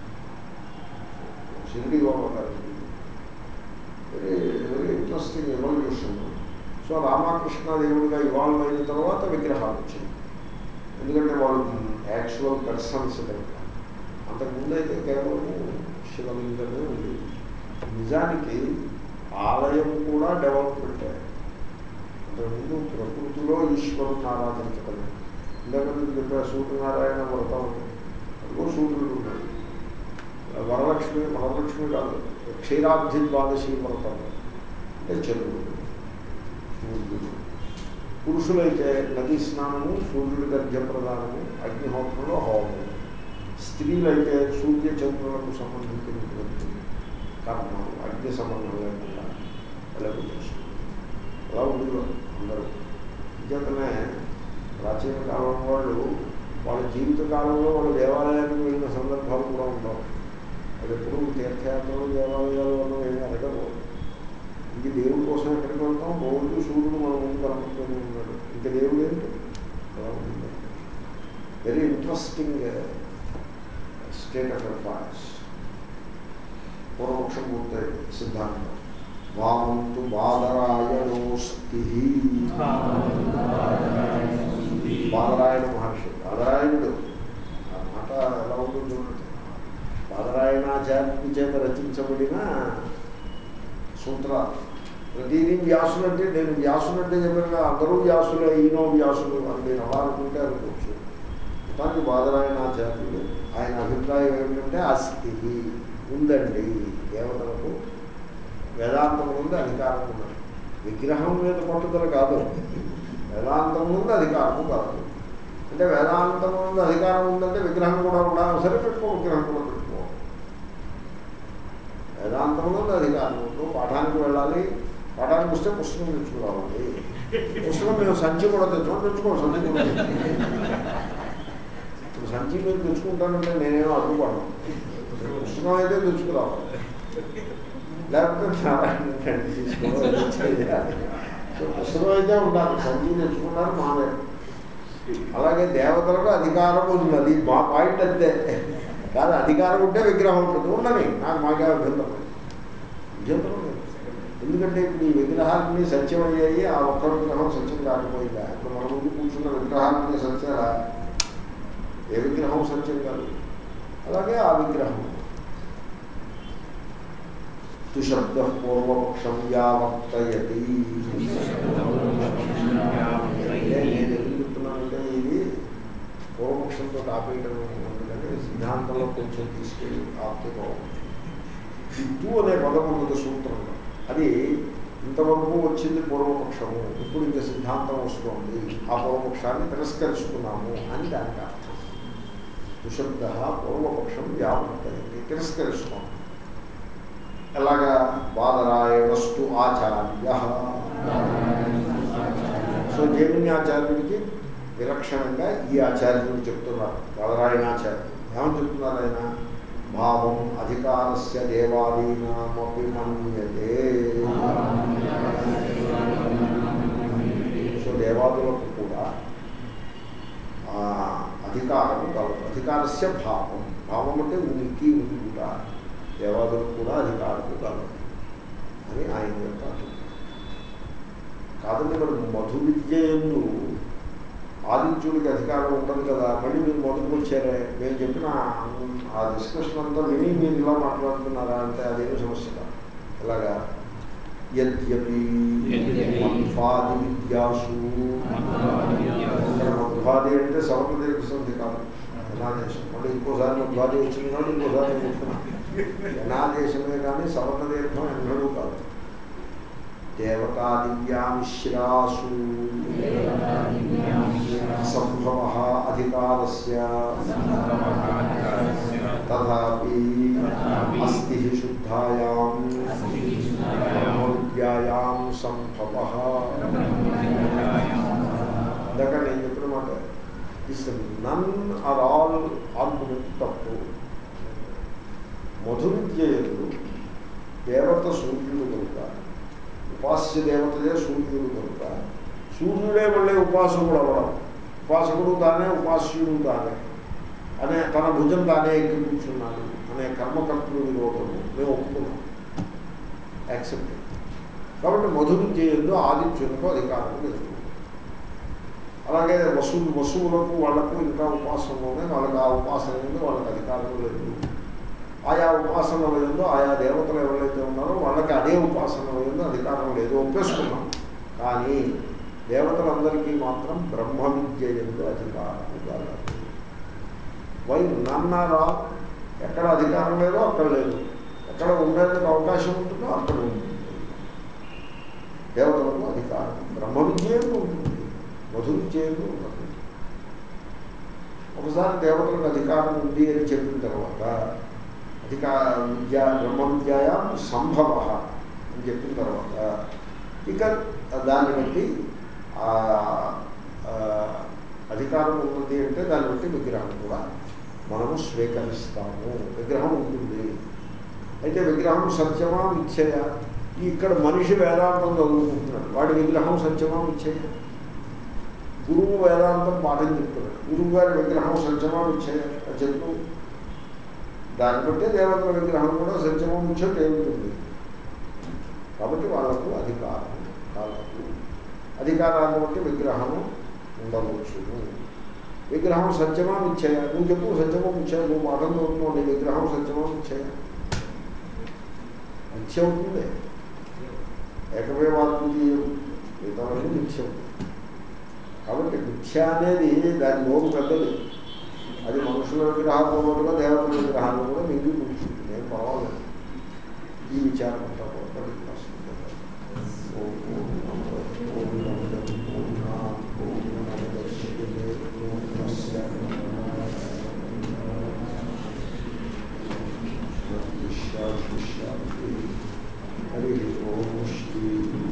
షిరిడి బాబా గారు very very interesting evolution so Ramakrishna దేవుడిగా ఇవాల్వ్ అయిన తర్వాత విగ్రహాలు వచ్చాయి ఎందుకంటే వాళ్ళు యాక్చువల్ పర్సన్స్ కనుక అంతకుముందు అయితే కేవలం శివలింగమే ఉంది నిజానికి ఆలయం కూడా డెవలప్మెంట్ అంతకుముందు ప్రకృతిలో ఈశ్వరుని ఆరాధించడమే ఇందాక మీకు చెప్పా సూర్యనారాయణ వ్రతం అదిగో సూర్యుడు ఉన్నాడు వరలక్ష్మి వరలక్ష్మి కాదు క్షీరాబ్ధి ద్వాదశి వ్రతం అంటే చంద్రుడు సూర్యుడు పురుషులైతే నదీ స్నానము సూర్యుడి గర్భ ప్రదానము అగ్నిహోత్రంలో హోమము స్త్రీలైతే సూర్య చంద్రులకు సంబంధించినటువంటి కర్మలు అగ్ని సంబంధం లేకుండా అలాగే చేస్తుంది అలా ఉండేవారు అందరూ నిజంగానే ప్రాచీన కాలం వాళ్ళు వాళ్ళ జీవిత కాలంలో వాళ్ళు దేవాలయానికి వెళ్ళిన సందర్భాలు కూడా ఉండవు అది ఎప్పుడు తీర్థయాత్రలు దేవాలయాలు అన్న ఏమీ అడగరు ఇంక దేవుడి కోసం ఎక్కడికి వెళ్తాం రోజు సూర్యుడు మన ముందు కనపడుతూనే ఉన్నాడు ఇంక దేవుడు ఏంటి అలా ఉంది very interesting state of affairs పూర్వపక్షం పూర్తయింది సిద్ధాంతం వామంతు బాదరాయణోస్తి బాదరాయణ మహర్షి బాదరాయణుడు ఆ మాట ఎలా ఉంటుందో చూడండి బాదరాయణాచార్యుడి చేత రచించబడిన సూత్రాలు ప్రతిదీ వ్యాసులు అంటే నేను వ్యాసులు అంటే చెప్పిన అందరూ వ్యాసులే ఈయనో వ్యాసులు అని నేను అలా అనుకుంటే అనుకోవచ్చు మొత్తానికి బాదరాయణాచార్యుడు ఆయన అభిప్రాయం ఏమిటంటే అస్థి ఉందండి దేవతలకు వేదాంతం ముందు అధికారం ఉన్నది విగ్రహం మీద పట్టుదల కాదు వేదాంతం ముందు అధికారము కాదు అంటే వేదాంతం ముందు అధికారం ఉందంటే విగ్రహం కూడా ఉండాలి సరే పెట్టుకో విగ్రహం కూడా పెట్టుకో వేదాంతం ముందు అధికారం ఉండు పాఠానికి వెళ్ళాలి పాఠానికి వస్తే పుస్తకం తెచ్చుకోవాలి పుస్తకం మేము సంచి కూడా తెచ్చుకోండి తెచ్చుకో సంచి కూడా ఇప్పుడు సంచి మీరు తెచ్చుకుంటానంటే నేనేమో అడ్డుపడను పుస్తకం అయితే తెచ్చుకురావాలి లేకపోతే నారాయణ తీసుకోవాలి సో పుస్తకం అయితే ఉండాలి సంచి తెచ్చుకున్నారు మాదే అలాగే దేవతలకు అధికారం ఉన్నది మా పాయింట్ అంతే కాదు అధికారం ఉంటే విగ్రహం ఉంటుంది ఉండని నాకు మాకే అభ్యంతరం లేదు. అభ్యంతరం లేదు ఎందుకంటే ఇప్పుడు ఈ విగ్రహాలన్నీ సత్యం అయ్యాయి ఆ ఒక్క విగ్రహం సత్యం కాకపోయిందా ఇప్పుడు మన ముందు కూర్చున్న విగ్రహాలన్నీ సత్యాలా ఏ విగ్రహం సత్యం కాదు అలాగే ఆ విగ్రహం తుశబ్ద పూర్వపక్షం యావర్తయతి అంటే నేను ఎందుకు చెప్తున్నానంటే ఇది పూర్వపక్షంతో ఆపేయడం అందుకని సిద్ధాంతంలో కొంచెం తీసుకెళ్ళి ఆపితే బాగుంటుంది ఇద్దు అనే పదం ఉన్నది సూత్రంలో అది ఇంతవరకు వచ్చింది పూర్వపక్షము ఇప్పుడు ఇంకా సిద్ధాంతం వస్తుంది ఆ పూర్వపక్షాన్ని తిరస్కరిస్తున్నాము అని దానికి అర్థం తుశబ్ద పూర్వపక్షం వ్యావర్తయతి తిరస్కరిస్తున్నాం ఎలాగా బాదరాయణస్తు ఆచార్య సో జైమిన్యాచార్యుడికి విలక్షణంగా ఈ ఆచార్యుడు చెప్తున్నారు బాదరాయణాచార్యుడు ఏమని చెప్తున్నారు ఆయన భావం అధికారస్య దేవాదీనామపి మన్యతే సో దేవాదులకు కూడా ఆ, అధికారము కలదు అధికారస్య భావం భావం అంటే ఉనికి ఉండుట దేవాదులకు కూడా అధికారము కలదు అని ఆయన యొక్క అభిప్రాయం కాదండి మరి మధు విద్య ఎందు ఆదిత్యుడికి అధికారం ఉంటుంది కదా మళ్ళీ మీరు మొదటికి వచ్చారే మేము చెప్పిన ఆ డిస్కషన్ అంతా విని మీరు ఇలా మాట్లాడుతున్నారా అంటే అదేమి సమస్య కాదు ఎలాగా యద్యపి యద్యపి మధ్వాది విద్యాసు ఇక్కడ మధ్వాది అంటే సవర్ణ దీర్ఘ సంధి కాదు జనాదేశం మళ్ళీ ఇంకోసారి మధ్వాది వచ్చినాడు ఇంకోసారి నేను చెప్తున్నాను జనాదేశమే కానీ సవర్ణ దీర్ఘం ఎన్నడూ కాదు దేవతా దివ్యామిశ్రాసు సంభవ అధికారస్య తథాపి అస్థి శుద్ధాయాం బ్రహ్మవిద్యాయాం సంభవ ఇందాక నేను చెప్పిన మాట is none or all argument తప్పు మధు విద్య ఎందు దేవత సూర్యుడు కనుక ఉపాస్య దేవతయే సూర్యుడు కనుక సూర్యుడే మళ్ళీ ఉపాసకుడు అవ్వడం ఉపాసకుడు తానే ఉపాస్యుడు తానే అనే తన భుజం తానే ఎక్కి కూర్చున్నాడు అనే కర్మకర్తృ విరోధము మేము ఒప్పుకున్నాం యాక్సెప్ట్ కాబట్టి మధు విద్య ఎందు ఆదిత్యులకు అధికారం లేదు అలాగే వసువు వసువులకు వాళ్లకు ఇంకా ఉపాసనలోనే వాళ్ళకి ఆ ఉపాసన ఎందు వాళ్ళకి అధికారం లేదు ఆయా ఉపాసనల ఎందు ఆయా దేవతలు ఎవరైతే ఉన్నారో వాళ్ళకి అదే ఉపాసనల ఎందు అధికారం లేదు ఒప్పేసుకున్నాం కానీ దేవతలందరికీ మాత్రం బ్రహ్మ విద్య ఎందు అధికారం కలదు వై నన్నారా ఎక్కడ అధికారం లేదో అక్కడ లేదు ఎక్కడ ఉండేందుకు అవకాశం ఉంటుందో అక్కడ ఉంటుంది దేవతలకు అధికారం బ్రహ్మ విద్యకు ఉంటుంది మధు విద్యకు ఉండదు ఒకసారి దేవతలకు అధికారం ఉంది అని చెప్పిన తర్వాత అధికార విద్య బ్రహ్మ విద్యాయాం సంభవ అని చెప్పిన తర్వాత ఇక దాన్ని బట్టి ఆ, ఆ, అధికారం ఉన్నది అంటే దాన్ని బట్టి విగ్రహం కూడా మనము స్వీకరిస్తాము విగ్రహం ఉంటుంది అయితే విగ్రహం సత్యమా మిథ్యయా ఈ ఇక్కడ మనిషి వేదాంతం చదువుకుంటున్నాడు వాడి విగ్రహం సత్యమా మిథ్యయా గురువు వేదాంతం పాఠం చెప్తున్నాడు గురువు గారి విగ్రహం సత్యమా మిథ్యయా అది చెప్తూ దాన్ని బట్టే దేవతల విగ్రహం కూడా సత్యమా మిథ్య తేలుతుంది కాబట్టి వాళ్ళకు అధికారం కాలదు అధికారాన్ని బట్టి విగ్రహము ఉండవచ్చును విగ్రహం సత్యమా మిథ్యయ నువ్వు చెప్పు సత్యమా మిథ్యయ నువ్వు మాటలు చదువుతున్నావు నీ విగ్రహం సత్యమా మిథ్యయ మిథ్య అవుతుంది ఏకమేవాద్వితీయం మిగతావన్నీ మిథ్య అవుతుంది కాబట్టి మిథ్య అనేది దాని నోరు పెద్దది అది మనుషుల విగ్రహాలు ఉన్నట్టుగా దేవతల విగ్రహాలు కూడా మిగిలి కూర్చుంటుంది ఏం పర్వాలేదు ఈ విచారం అంతా కూడా పనికి వస్తుంది. ఓం పూర్ణమద పూర్ణమిదం పూర్ణాత్ పూర్ణముదచ్యతే పూర్ణస్య శాంతి శాంతి హరి ఓం శ్రీ